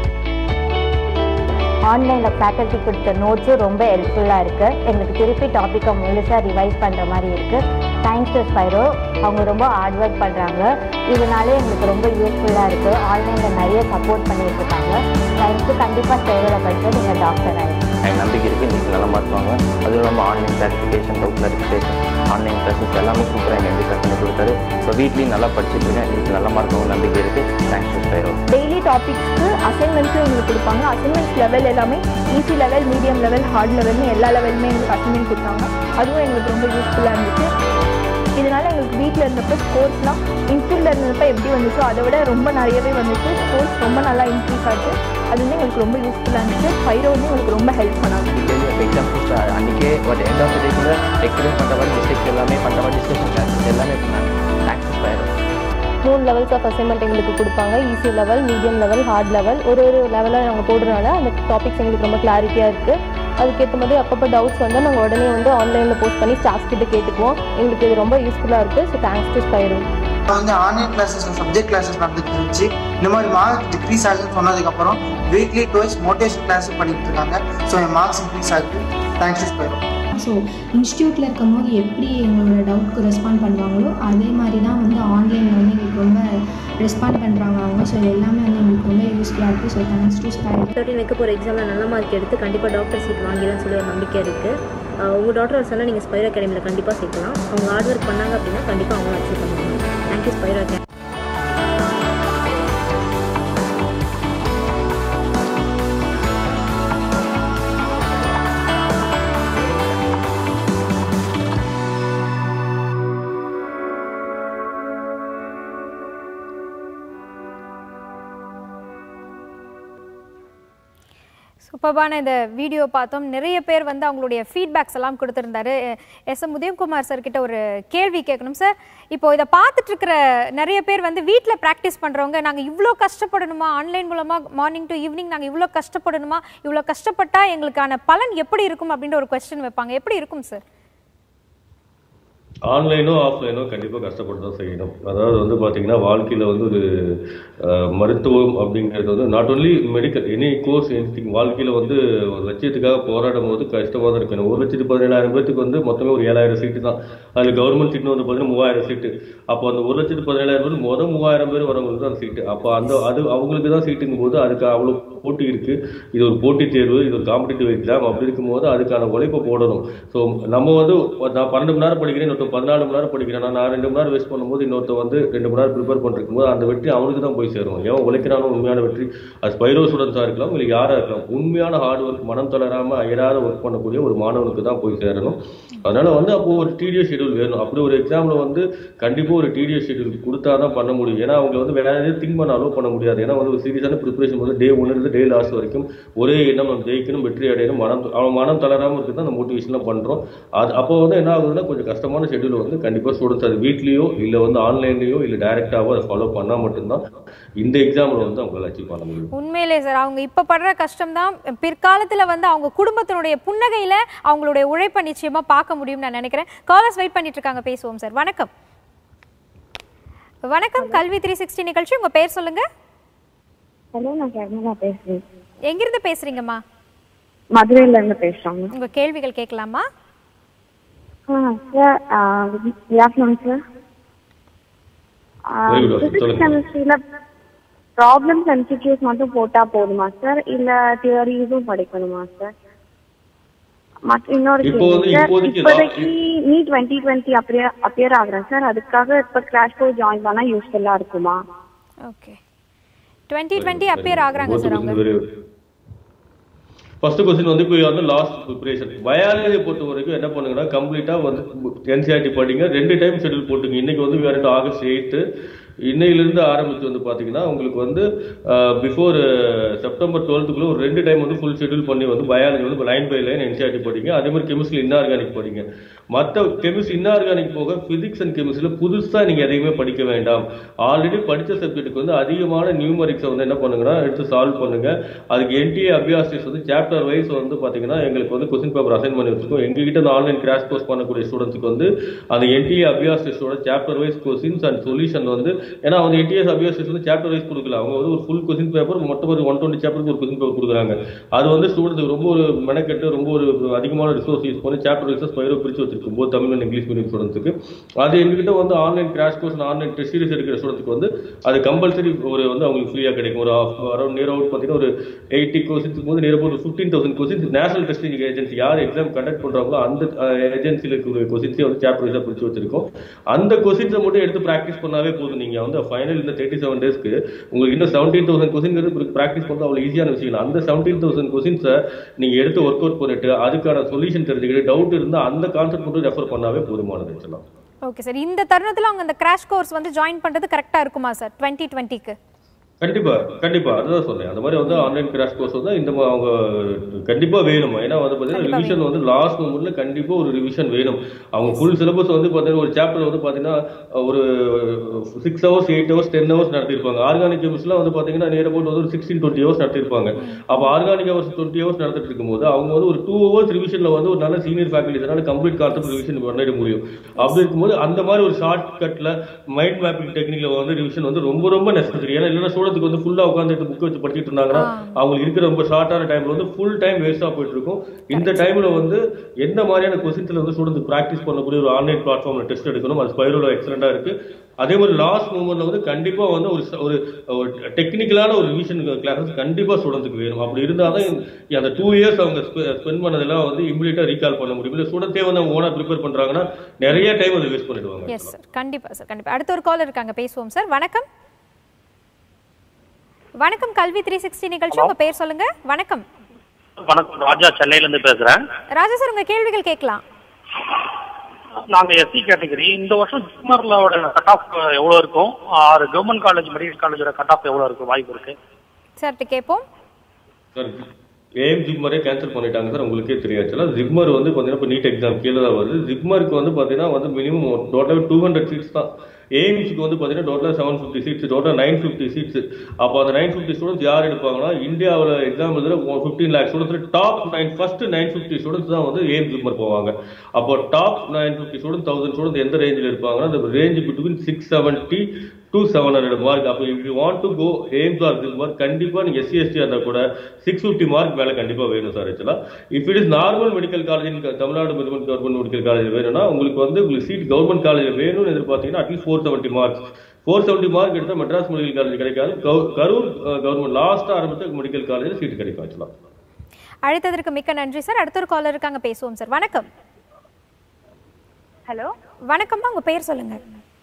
ஆன்லைனில் ஃபேக்கல்ட்டி கொடுத்த நோட்ஸும் ரொம்ப ஹெல்ப்ஃபுல்லாக இருக்குது எங்களுக்கு திருப்பி டாப்பிக்கை முழுசாக ரிவைஸ் பண்ணுற மாதிரி இருக்குது தேங்க்ஸ் டு ஸ்பைரோ அவங்க ரொம்ப ஹார்ட் ஒர்க் பண்ணுறாங்க இதனாலே எங்களுக்கு ரொம்ப யூஸ்ஃபுல்லாக இருக்குது ஆன்லைனில் நிறைய சப்போர்ட் பண்ணிட்டு இருக்காங்க தேங்க்ஸு கண்டிப்பாக ஸ்பைரோவில் படித்து நீங்கள் டாக்டர் ஆகிடும் எனக்கு நம்பிக்கை இருக்குது நீங்கள் நல்லா மாற்றுவாங்க அதுவும் இல்லாமல் online clarification doubt clarification online classes எல்லாமே சூப்பராக எங்கள் எம்பி பண்ணி கொடுத்தாரு இப்போ வீட்லேயும் நல்லா படிச்சுட்டு இருக்கேன் நீங்கள் நல்ல மார்க்கும் நம்பிக்கை இருக்குது தேங்க்ஸ் டு ஸ்பைரோ டெய்லி டாபிக்ஸ்க்கு அசைன்மெண்ட்ஸும் எங்களுக்கு கொடுப்பாங்க அசைன்மெண்ட்ஸ் லெவல் எல்லாமே easy level medium level hard லெவல்னு எல்லா லெவலுமே எங்களுக்கு அசைன்மெண்ட் கொடுத்தாங்க அதுவும் எங்களுக்கு ரொம்ப யூஸ்ஃபுல்லாக இருந்துச்சு இதனால எங்களுக்கு வீட்டில் இருந்தப்போ ஸ்போர்ட்ஸ்லாம் இன்ஸ்டியூட்டில் இருந்தப்போ எப்படி வந்துச்சோ அதை விட ரொம்ப நிறையவே வந்துச்சு ஸ்போர்ட்ஸ் ரொம்ப நல்லா இன்க்ரீஸ் ஆச்சு அது வந்து எங்களுக்கு ரொம்ப யூஸ்ஃபுல்லாக இருந்துச்சு ஃபைரோ வந்து எங்களுக்கு ரொம்ப ஹெல்ப் பண்ணாங்க எக்ஸாம் அன்றைக்கே ஒரு எண்ட் ஆஃப் டேக்குள்ள எக்ஸ்பீரியன்ஸ் பண்ணுற மாதிரி மிஸ்டேக்ஸ் எல்லாமே பண்ணுற மாதிரி டிஸ்கஷன் கிளாஸஸ் எல்லாமே பண்ணாங்க தேங்க்ஸ் டு ஸ்பைரோ மூணு லெவல்ஸ் ஆஃப் அசைன்மெண்ட் எங்களுக்கு கொடுப்பாங்க easy level medium level hard level ஒரு ஒரு லெவலாக நாங்கள் போடுறதுனால அந்த டாபிக்ஸ் எங்களுக்கு ரொம்ப கிளாரிட்டியாக இருக்குது அதுக்கேற்ற மாதிரி அப்பப்போ டவுட்ஸ் வந்து நாங்கள் உடனே வந்து ஆன்லைனில் போஸ்ட் பண்ணி ஸ்டாஃப் கிட்ட கேட்டுக்குவோம் எங்களுக்கு இது ரொம்ப யூஸ்ஃபுல்லாக இருக்குது ஸோ தேங்க்ஸ் டு ஸ்பைரோ வந்து ஆன்லைன் கிளாஸஸ் சப்ஜெக்ட் கிளாஸஸ் நடந்துட்டு இருந்துச்சு இந்த மாதிரி மார்க் டிக்ரீஸ் ஆகுதுன்னு சொன்னதுக்கப்புறம் வீக்லி டுவைஸ் மோட்டிவேஷன் கிளாஸ் பண்ணிட்டு இருக்காங்க ஸோ என் மார்க்ஸ் இன்க்ரீஸ் ஆகுது தேங்க்ஸ் டு ஸ்பைரோ ஸோ இன்ஸ்டியூட்டில் இருக்கும்போது எப்படி எங்களோட டவுட்க்கு ரெஸ்பாண்ட் பண்ணுவாங்களோ அதே மாதிரி தான் வந்து ஆன்லைனில் வந்து எங்களுக்கு ரொம்ப ரெஸ்பாண்ட் பண்ணுறாங்க அவங்க ஸோ எல்லாமே வந்து எங்களுக்கு ரொம்ப யூஸ்ஃபுல்லாக இருக்குது so thanks to Spiro thirteen வைக்க போகிற எக்ஸாமில் நல்ல மார்க் எடுத்து கண்டிப்பாக டாக்டர் சீட் வாங்கிடலாம் சொல்லி ஒரு நம்பிக்கை இருக்குது உங்கள் டாக்டர் சொன்னால் நீங்கள் ஸ்பைரோ அகாடமியில் கண்டிப்பாக சேர்க்கலாம் அவங்க ஹார்ட் ஒர்க் பண்ணாங்க அப்படின்னா கண்டிப்பாக அவங்களும் அச்சீவ் பண்ணுவாங்க தேங்க்யூ ஸ்பைரோ அகாடமி சூப்பர்பான இந்த வீடியோ பார்த்தோம் நிறைய பேர் வந்து அவங்களுடைய ஃபீட்பேக்ஸ் எல்லாம் கொடுத்துருந்தாரு எஸ் எம் உதயகுமார் சார் கிட்ட ஒரு கேள்வி கேட்கணும் சார் இப்போ இதை பார்த்துட்டு இருக்கிற நிறைய பேர் வந்து வீட்டில் ப்ராக்டிஸ் பண்ணுறவங்க நாங்கள் இவ்வளோ கஷ்டப்படணுமா ஆன்லைன் மூலமாக மார்னிங் டு ஈவினிங் நாங்கள் இவ்வளோ கஷ்டப்படணுமா இவ்வளோ கஷ்டப்பட்டா எங்களுக்கான பலன் எப்படி இருக்கும் அப்படின்ற ஒரு கொஸ்டின் வைப்பாங்க எப்படி இருக்கும் சார் ஆன்லைனோ ஆஃப்லைனோ கண்டிப்பாக கஷ்டப்பட்டு தான் செய்யணும் அதாவது வந்து பார்த்தீங்கன்னா வாழ்க்கையில் வந்து ஒரு அஹ், மருத்துவம் அப்படிங்கிறது வந்து not only medical any course anything வாழ்க்கையில் வந்து ஒரு லட்சியத்துக்காக போராடும் போது கஷ்டமாக தான் இருக்கணும் ஒரு லட்சத்து பதினேழாயிரம் பேருக்கு வந்து மொத்தமே ஒரு ஏழாயிரம் சீட்டு தான் அதில் கவர்மெண்ட் சீட்னு வந்து பார்த்தீங்கன்னா மூவாயிரம் சீட்டு அப்போ அந்த ஒரு லட்சத்து பதினேழாயிரம் பேர் மொதல் மூவாயிரம் பேர் வரவங்களுக்கு தான் சீட்டு அப்போ அந்த அது அவங்களுக்கு தான் சீட்டுங்கும் போது அதுக்கு அவ்வளோ போட்டி இருக்கு இது ஒரு போட்டித் தேர்வு இது ஒரு காம்படிட்டிவ் எக்ஸாம் அப்படி இருக்கும்போது அதுக்கான உழைப்பை போடணும் ஸோ நம்ம வந்து நான் பன்னெண்டு மணி நேரம் படிக்கிறேன் இன்னொருத்தர் பதினாலு மணி நேரம் படிக்கிறேன் நான் ரெண்டு மணி நேரம் வேஸ்ட் பண்ணும்போது இன்னொருத்தர் வந்து ரெண்டு மணி நேரம் ப்ரிப்பேர் பண்ணிருக்கும் போது அந்த வெற்றி அவனுக்கு தான் போய் சேரும் ஏன் உழைக்கிறானோ உண்மையான வெற்றி அது ஸ்பைரோ ஸ்டூடெண்ட்ஸாக இருக்கலாம் இல்லை யாராக இருக்கலாம் உண்மையான ஹார்ட் ஒர்க் மனம் தளராமல் அயராத ஒர்க் பண்ணக்கூடிய ஒரு மாணவனுக்கு தான் போய் சேரணும் அதனால வந்து அப்போ ஒரு டிடிஎஸ் ஷெடியூல் வேணும் அப்படி ஒரு எக்ஸாம்ல வந்து கண்டிப்பாக ஒரு டிடிஎஸ் ஷெடியூல் கொடுத்தா தான் பண்ண முடியும் ஏன்னா அவங்க வந்து வேற எதையும் திங்க் பண்ண அலோவ் பண்ண முடியாது ஏன்னா வந்து ஒரு சீரியஸான ப்ரிப்பரேஷன் வந்து டே ஒன்லேருந்து டே லாஸ்ட் வரைக்கும் ஒரே எண்ணம் நம்ம ஜெயிக்கணும் வெற்றி அடையணும் மனம் அவன் மனம் தளராமல் இருக்குது தான் அந்த மோட்டிவேஷன்லாம் பண்ணுறோம் அது அப்போ வந்து என்ன ஆகுதுன்னா கொஞ்சம் கஷ்டமான ஷெடியூல் வந்து கண்டிப்பாக ஸ்டூடெண்ட்ஸ் அது வீட்லேயோ இல்லை வந்து ஆன்லைன்லேயோ இல்லை டைரெக்டாகவோ அதை ஃபாலோ பண்ணால் மட்டும்தான் இந்த எக்ஸாமில் வந்து அவங்களால அச்சீவ் பண்ண முடியும் உண்மையிலே சார் அவங்க இப்ப படுற கஷ்டம் தான் பிற்காலத்துல வந்து அவங்க குடும்பத்தினுடைய புன்னகையில அவங்களுடைய உழைப்பை நிச்சயமா பார்க்க முடியும் நான் நினைக்கிறேன் காலர்ஸ் வெயிட் பண்ணிட்டு இருக்காங்க பேசுவோம் சார் வணக்கம் வணக்கம் கல்வி த்ரீ சிக்ஸ்டி நிகழ்ச்சி உங்க பேர் சொல்லுங்க ஹலோ நான் சர்மிளா பேசுறேன் எங்கிருந்து பேசுறீங்கம்மா மதுரையில இருந்து பேசுறோங்க உங்க கேள்விகள் கேட்கலாமா ஆ sir good afternoon sir Very good, physics சொல்லுங்க. கெமிஸ்ட்ரியில ப்ராப்ளம்ஸ் எம்சிக்யூஸ் மட்டும் போட்டா போதுமா சார் இல்ல தியரிஸும் படிக்கணுமா சார் மற்ற இன்னொரு இப்போ வந்து கேள்வி சார் இப்போதைக்கு இப்போதைக்கு நீ டுவெண்ட்டி டுவெண்ட்டி அப்படியே அப்பியர் ஆகுறேன் சார் அதுக்காக இப்போ கிளாஸ் கோர்ஸ் ஜாயின் பண்ணா யூஸ்ஃபுல்லா இருக்குமா ஓகே டுவெண்ட்டி டுவெண்ட்டி அப்பியர் ஆகுறாங்க சார் அவங்க ஃபர்ஸ்ட் கொஸ்டின் வந்து இப்போ வந்து லாஸ்ட் ப்ரிப்பரேஷன் பயாலஜியை பொறுத்த வரைக்கும் என்ன பண்ணுங்கன்னா கம்ப்ளீட்டா வந்து என்சிஆர்டி படிங்க ரெண்டு டைம் ஷெட்யூல் போட்டுங்க இன்னைக்கு வந்து வேற ஆகஸ்ட் எயித்து இன்னையிலிருந்து ஆரம்பிச்சு வந்து பாத்தீங்கன்னா உங்களுக்கு வந்து பிஃபோர் செப்டம்பர் டுவெல்த்துக்குள்ள ஒரு ரெண்டு டைம் வந்து ஃபுல் ஷெட்யூல் பண்ணி வந்து பயாலஜி வந்து லைன் பை லைன் என்சிஆர்டி படிங்க அதே மாதிரி கெமிஸ்ட்ரி இன்ஆர்கானிக் படிங்க மற்ற கெமிஸ்ட்ரி இன்ஆர்கானிக் போக பிசிக்ஸ் அண்ட் கெமிஸ்ட்ரியில் புதுசா நீங்க எதையுமே படிக்க வேண்டாம் ஆல்ரெடி படிச்ச சப்ஜெக்ட்டுக்கு வந்து அதிகமான நியூமரிக்ஸை வந்து என்ன பண்ணுங்கன்னா எடுத்து சால்வ் பண்ணுங்க அதுக்கு என்டிஏ அபியாசிஸ் வந்து சாப்டர் வைஸ் வந்து பாத்தீங்கன்னா எங்களுக்கு வந்து கொஸ்டின் பேப்பர் அசைன் பண்ணி வச்சிருக்கோம் எங்ககிட்ட இந்த ஆன்லைன் கிராஷ் கோர்ஸ் பண்ணக்கூடிய ஸ்டூடெண்ட்ஸ்க்கு வந்து அந்த என்டிஏ அபியாசிஸோட chapter wise questions and solution வந்து ஏன்னா அவங்க என்டிஎஸ் அபியாசிஸ் வந்து சாப்டர் வைஸ் கொடுக்கல அவங்க வந்து ஒரு ஃபுல் கொஸ்டின் பேப்பர் மொத்தம் ஒரு ஒன் டுவெண்ட்டி சாப்டருக்கு ஒரு கொஸ்டின் பேப்பர் கொடுக்குறாங்க அது வந்து ஸ்டூடெண்ட்ஸ் ரொம்ப ஒரு மெனக்கெட்டு ரொம்ப ஒரு அதிகமான ரிசோர்ஸ் யூஸ் பண்ணி சாப்டர் வைஸ் ஸ்பைரோ பிரிச்சு வச்சிருக்கும் போது தமிழ் அண்ட் இங்கிலீஷ் மீடியம் ஸ்டூடெண்ட்ஸ்க்கு அது எங்ககிட்ட வந்து online crash course online test series எடுக்கிற ஸ்டூடெண்ட்ஸ்க்கு வந்து அது கம்பல்சரி ஒரு வந்து அவங்களுக்கு ஃப்ரீயாக கிடைக்கும் ஒரு அரௌண்ட் நியர் அவுட் பார்த்தீங்கன்னா ஒரு எயிட்டி கொஸ்டின்ஸ் போது நியர் ஒரு fifteen thousand questions national testing agency யார் எக்ஸாம் கண்டக்ட் பண்றாங்களோ அந்த ஏஜென்சியில் இருக்கிற கொஸ்டின்ஸே வந்து சாப்டர் வைஸாக பிரிச்சு வச்சிருக்கோம் அந்த கொஸ்டின்ஸை மட்டும் எடுத்து ப்ராக்டிஸ் பண்ணாவே போதும் நீங்க வந்து ஃபைனல் இந்த தேர்ட்டி செவன் டேஸ்க்கு உங்களுக்கு இன்னும் செவன்டீன் தௌசண்ட் கொஸ்டின் ப்ராக்டிஸ் பண்ணுறது அவ்வளோ ஈஸியான விஷயம் இல்லை அந்த செவன்டீன் தௌசண்ட் கொஸ்டின்ஸை நீங்க எடுத்து ஒர்க் அவுட் பண்ணிட்டு அதுக்கான சொல்யூஷன் தெரிஞ்சுக்கிட்டு டவுட் இருந்தால் அந்த கான்செப்ட் மட்டும் ரெஃபர் பண்ணாவே போதுமானது சொல்லலாம் ஓகே சார் இந்த தருணத்துல அவங்க அந்த கிராஷ் கோர்ஸ் வந்து ஜாயின் பண்றது கரெக்டா இருக்குமா சார் டுவெண்ட்டி டுவெண்ட்டிக்கு கண்டிப்பா கண்டிப்பா அதுதான் சொன்னேன் அந்த மாதிரி வந்து ஆன்லைன் கிராஷ் கோர்ஸ் வந்து இந்த மா- அவங்க கண்டிப்பா வேணும் ஏன்னா வந்து பாத்தீங்கன்னா ரிவிஷன் வந்து லாஸ்ட் மூமெண்ட்ல கண்டிப்பா ஒரு ரிவிஷன் வேணும் அவங்க ஃபுல் சிலபஸ் வந்து பாத்தீங்கன்னா ஒரு சாப்டர் வந்து பாத்தீங்கன்னா ஒரு six hours eight hours ten hours நடத்திருப்பாங்க ஆர்கானிக் கெமிஸ்ட்லாம் வந்து பாத்தீங்கன்னா நியர் அபவுட் வந்து ஒரு சிக்ஸ்டீன் டுவெண்ட்டி ஹவர்ஸ் நடத்திருப்பாங்க அப்போ ஆர்கானிக் ஹவர்ஸ் டுவெண்ட்டி ஹவர்ஸ் நடத்திட்டு இருக்கும்போது அவங்க வந்து ஒரு டூ ஹவர்ஸ் ரிவிஷன்ல வந்து ஒரு நல்ல சீனியர் ஃபேக்கல்டினால கம்ப்ளீட் கான்செப்ட் ரிவிஷன் பண்ணிட முடியும் அப்படி இருக்கும்போது அந்த மாதிரி ஒரு ஷார்ட் கட்ல மைண்ட் மேப்பிங் டெக்னிக்ல வந்து ரிவிஷன் வந்து ரொம்ப ரொம்ப நெசசரி ஏன்னா இல்லைன்னா ஸ்டூடெண்ட்க்கு வந்து ஃபுல்லா உட்காந்துட்டு புக் வச்சு படிச்சிட்டு இருந்தாங்கன்னா அவங்களுக்கு இருக்கிற ரொம்ப ஷார்ட்டான டைம்ல வந்து ஃபுல் டைம் வேஸ்டா போயிட்டு இருக்கும் இந்த டைம்ல வந்து எந்த மாதிரியான கொஸ்டின்ஸ்ல வந்து ஸ்டூடெண்ட் பிராக்டிஸ் பண்ணக்கூடிய ஒரு ஆன்லைன் பிளாட்ஃபார்ம்ல டெஸ்ட் எடுக்கணும் அது ஸ்பைரோல எக்ஸலண்டா இருக்கு அதே மாதிரி லாஸ்ட் மூமெண்ட்ல வந்து கண்டிப்பா வந்து ஒரு ச- ஒரு ஒரு டெக்னிக்கலான ஒரு ரிவிஷன் கிளாஸஸ் கண்டிப்பா ஸ்டூடெண்ட்க்கு வேணும் அப்படி இருந்தாதான் இந்த- அந்த டூ இயர்ஸ் அவங்க ஸ்பெண்ட் பண்ணதெல்லாம் வந்து இமிடியட்டா ரீகால் பண்ண முடியும் இல்லை ஸ்டூடெண்ட்டே வந்து அவங்க ஓனா ப்ரிப்பேர் பண்றாங்கன்னா நிறைய டைம் அதை வேஸ்ட் பண்ணிடுவாங்க எஸ் சார் கண்டிப்பா சார் கண்டிப்பா அடுத்த ஒரு காலர் இருக்காங்க பேசுவோம் சார் வணக்கம் வணக்கம் கல்வி த்ரீ சிக்ஸ்டி நிகழ்ச்சி உங்க பேர் சொல்லுங்க வணக்கம் வணக்கம் ராஜா சென்னையில இருந்து பேசுறேன் ராஜா சார் உங்க கேள்விகள் கேட்கலாம் நாங்க எஸ்சி கேட்டகரி இந்த வருஷம் ஜிம்மர்லோட கட் ஆஃப் எவ்வளவு இருக்கும் ஆறு கவர்மெண்ட் காலேஜ் மெடிக்கல் காலேஜோட கட் ஆஃப் எவ்வளவு இருக்கு வாய்ப்பு இருக்கு சார்ட்டு கேட்போம் சார் ஏஎம் ஜிப்மரே கேன்சல் பண்ணிட்டாங்க சார் உங்களுக்கே தெரியும் ஆக்சுவலாக ஜிப்மர் வந்து பார்த்தீங்கன்னா இப்போ நீட் எக்ஸாம் கீழே தான் வருது ஜிப்மருக்கு வந்து பார்த்தீங்கன்னா வந்து மினிமம் டோட்டலாக டூ ஹண்ட்ரட் சீட்ஸ் தான் எய்ம்ஸ்க்கு வந்து பார்த்தீங்கன்னா டோட்டலாக செவன் ஃபிஃப்டி சீட்ஸ் டோட்டலாக நைன் ஃபிஃப்டி சீட்ஸ் அப்போ அந்த நைன் ஃபிஃப்டி ஸ்டூடெண்ட்ஸ் யார் எடுப்பாங்கன்னா இந்தியாவில் எக்ஸாம் எழுதுற fifteen lakh students top nine first nine fifty students தான் வந்து ஏஎம் ஜிப்மர் போவாங்க அப்போ top nine fifty student thousand student எந்த ரேஞ்சில் இருப்பாங்கன்னா அந்த range between six seventy two seven hundred mark அப்போ if you want to go AIIMS or this mark கண்டிப்பாக நீங்கள் எஸ்சி எஸ்டி இருந்தால் கூட சிக்ஸ் ஃபிஃப்டி மார்க் மேலே கண்டிப்பாக வேணும் சார் ஆக்சுவலாக if it is normal medical college Tamil Nadu minimum government medical college வேணும்னா உங்களுக்கு வந்து உங்களுக்கு சீட் கவர்மெண்ட் காலேஜ் வேணும்னு எதிர்பார்த்தீங்கன்னா at least four seventy marks four seventy mark எடுத்தால் மெட்ராஸ் மெடிக்கல் காலேஜ் கிடைக்காது கவு- கரூர் கவர்மெண்ட் லாஸ்ட்டாக ஆரம்பித்த மெடிக்கல் காலேஜ் சீட் கிடைக்கும் ஆக்சுவலாக அழைத்ததற்கு மிக்க நன்றி சார் அடுத்த ஒரு காலர் இருக்காங்க பேசுவோம் சார் வணக்கம் ஹலோ வணக்கம்மா உங்க பேர் சொல்லுங்க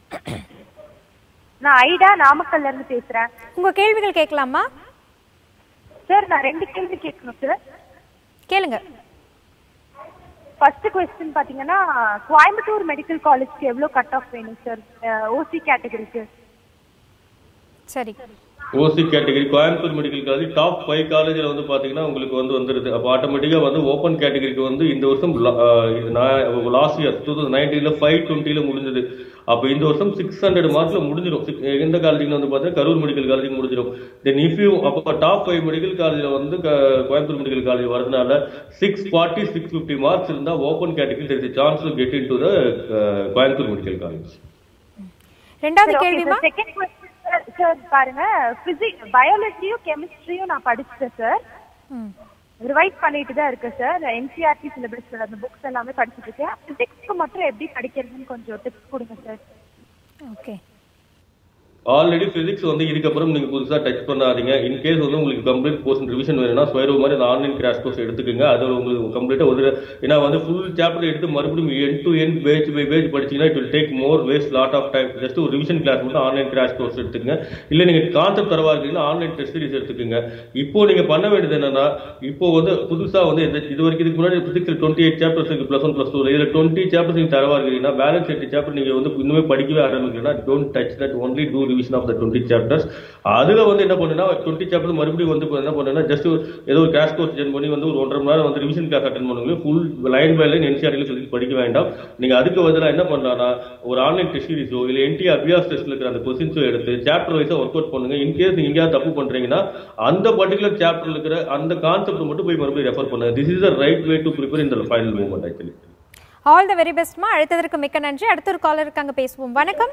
நான் ஐடா நாமக்கல்ல இருந்து பேசுறேன் உங்க கேள்விகள் கேட்கலாமா சார் நான் ரெண்டு கேள்வி கேட்கணும் சார் கேளுங்க ஃபர்ஸ்ட் கொஸ்டின் பாத்தீங்கன்னா கோயம்புத்தூர் மெடிக்கல் காலேஜ்க்கு எவ்வளவு கட் ஆஃப் வேணும் சார் ஓசி கேட்டகரிக்கு சரி OC category Coimbatore medical college top five காலேஜில் வந்து பார்த்தீங்கன்னா உங்களுக்கு வந்து வந்துருது அப்போ ஆட்டோமேட்டிக்காக வந்து ஓப்பன் கேட்டகரிக்கு வந்து இந்த வருஷம் லாஸ்ட் இயர் டூ தௌசண்ட் நைன்டீனில் ஃபைவ் டுவெண்ட்டியில் முடிஞ்சது அப்போ இந்த வருஷம் சிக்ஸ் ஹண்ட்ரட் மார்க்ல முடிஞ்சிடும் Six- எந்த காலேஜில் வந்து பார்த்தீங்கன்னா கரூர் மெடிக்கல் காலேஜ் முடிஞ்சிடும் தென் இஃப் யூ அப்போ டாப் ஃபைவ் மெடிக்கல் காலேஜில் வந்து க- கோயம்புத்தூர் மெடிக்கல் காலேஜ் வரதுனால six forty six fifty marks இருந்தால் open category there chance to get into the Coimbatore medical college ரெண்டாவது சரி, okay கேள்விமா sir. Second question, sir, sir, பாருங்க பிசிக்ஸ் பயாலஜியும் கெமிஸ்ட்ரியும் நான் படிச்சிட்டேன் சார் ரிவைஸ் பண்ணிட்டு தான் இருக்கேன் சார் என்சிஆர்டி சிலபஸ் அந்த புக்ஸ் எல்லாமே படிச்சிட்டு இருக்கேன் பிசிக்ஸ்க்கு மட்டும் எப்படி படிக்கிறதுன்னு கொஞ்சம் டிப்ஸ் கொடுங்க சார் ஓகே ஆல்ரெடி பிசிக்ஸ் வந்து இதுக்கப்புறம் நீங்க புதுசா டச் பண்ணாதீங்க இன் கேஸ் வந்து உங்களுக்கு கம்ப்ளீட் போர்ஷன் ரிவிஷன் வேணும்னா ஸ்வைரோ மாதிரி அந்த ஆன்லைன் கிராஷ் கோர்ஸ் எடுத்துக்கோங்க அது உங்களுக்கு கம்ப்ளீட்டா ஒரு ஏன்னா வந்து ஃபுல் சாப்டர் எடுத்து மறுபடியும் end to end page by page படிச்சீங்கன்னா it will take more waste lot of time just ஒரு ரிவிஷன் கிளாஸ் மட்டும் ஆன்லைன் கிராஷ் கோர்ஸ் எடுத்துக்கங்க இல்ல நீங்க கான்செப்ட் தரவா இருக்கீங்கன்னா ஆன்லைன் டெஸ்ட் சீரிஸ் எடுத்துக்கோங்க இப்போ நீங்க பண்ண வேண்டியது என்னன்னா இப்போ வந்து புதுசா வந்து இந்த- இது வரைக்கும் இதுக்கு முன்னாடி பிசிக்ஸ் டுவெண்ட்டி எயிட் சாப்டர்ஸ் இருக்கு பிளஸ் ஒன் பிளஸ் டூ இதுல டுவெண்ட்டி சாப்டர்ஸ் நீங்க தரவா இருக்கீங்கன்னா பேலன்ஸ் எயிட் சாப்டர் நீங்க வந்து இன்னுமே படிக்கவே ஆரம்பிக்கிறீங்கன்னா don't touch that only do revision of the twenty chapters அதுல வந்து என்ன பண்ணுன்னா டுவெண்ட்டி சாப்டர் மறுபடியும் வந்து என்ன பண்ணுன்னா ஜஸ்ட் ஏதோ ஒரு கிராஷ் கோர்ஸ் ஜென் பண்ணி வந்து ஒரு ஒன்றரை மணி நேரம் வந்து ரிவிஷன் கிளாஸ் அட்டன் பண்ணுங்க ஃபுல் லைன் பை லைன் என்சிஆர்ல சொல்லி படிக்க வேண்டாம் நீங்க அதுக்கு பதிலாக என்ன பண்ணலாம்னா ஒரு ஆன்லைன் டெஸ்ட் சீரிஸோ இல்ல என்டி அபியாஸ் டெஸ்ட்ல இருக்கிற அந்த கொஸ்டின்ஸோ எடுத்து சாப்டர் வைஸா ஒர்க் அவுட் பண்ணுங்க இன்கேஸ் நீங்க எங்கேயாவது தப்பு பண்றீங்கன்னா அந்த பர்டிகுலர் சாப்டர்ல இருக்கிற அந்த கான்செப்ட் மட்டும் போய் மறுபடியும் ரெஃபர் பண்ணுங்க this is the right way to prepare இந்த final movement actually all the very பெஸ்ட்மா அழைத்ததற்கு மிக்க நன்றி அடுத்த ஒரு காலர் இருக்காங்க பேசுவோம் வணக்கம்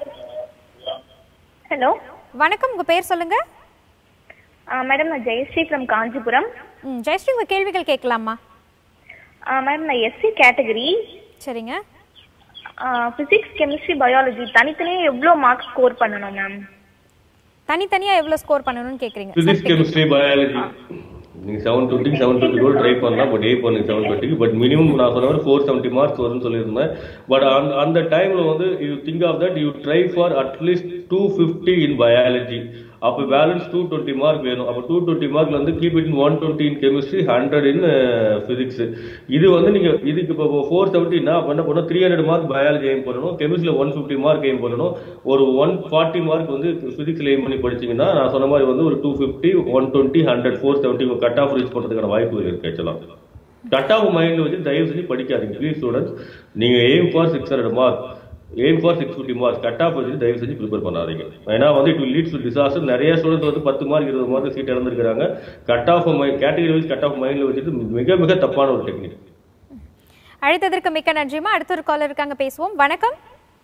ஹலோ வணக்கம் உங்க பேர் சொல்லுங்க மேடம் நான் ஜெயஸ்ரீ ஃப்ரம் காஞ்சிபுரம் ம் ஜெயஸ்ரீ உங்க கேள்விகள் கேட்கலாமா மேடம் நான் எஸ்சி கேட்டகரி சரிங்க ஃபிசிக்ஸ் கெமிஸ்ட்ரி பயாலஜி தனித்தனியாக எவ்வளோ மார்க் ஸ்கோர் பண்ணணும் மேம் தனித்தனியா எவ்வளவு ஸ்கோர் பண்ணணும்னு கேக்குறீங்க பிசிக்ஸ் கெமிஸ்ட்ரி பயாலஜி நீங்க செவன் டுவெண்ட்டிக்கு செவன் டுவெண்ட்டி கூட ட்ரை பண்ணலாம் பட் எயிட் பண்ணுங்க செவன் டுவெண்ட்டிக்கு பட் மினிமம் நான் சொன்ன மாதிரி ஃபோர் செவன்ட்டி மார்க்ஸ் வரும்னு சொல்லியிருந்தேன் பட் அந்த அந்த டைம்ல வந்து you think of that you try for at least two fifty in biology அப்போ பேலன்ஸ் டூ டுவெண்ட்டி மார்க் வேணும் அப்போ டூ டுவெண்ட்டி மார்க்ல வந்து keep it one twenty in chemistry hundred in physics இது வந்து நீங்க இதுக்கு இப்போ ஃபோர் செவன்ட்டினா என்ன பண்ணணும் three hundred mark biology aim பண்ணணும் கெமிஸ்ட்ரியில் ஒன் ஃபிஃப்டி மார்க் எய்ம் பண்ணணும் ஒரு ஒன் ஃபார்ட்டி மார்க் வந்து ஃபிசிக்ஸ்ல எய்ம் பண்ணி படிச்சீங்கன்னா நான் சொன்ன மாதிரி வந்து ஒரு two fifty one twenty hundred four seventy cut off reach பண்ணுறதுக்கான வாய்ப்பு இருக்கு ஆக்சுவலாக கட் ஆஃப் மைண்ட் வச்சு தயவு செஞ்சு படிக்காதீங்க ப்ளீஸ் ஸ்டூடெண்ட்ஸ் நீங்க aim for six hundred mark aim for six fifty mark cut off வச்சு தயவு செஞ்சு ப்ரிப்பேர் பண்ணாதீங்க ஏன்னா வந்து இட் லீட்ஸ் டு டிசாஸ்டர் நிறைய ஸ்டூடெண்ட்ஸ் வந்து பத்து மார்க் இருபது மார்க் சீட் இழந்திருக்காங்க cut off mind category wise cut off மைண்ட்ல வச்சுட்டு மிக மிக தப்பான ஒரு டெக்னிக் அழைத்ததற்கு மிக்க நன்றிமா அடுத்த ஒரு காலர் இருக்காங்க பேசுவோம் வணக்கம்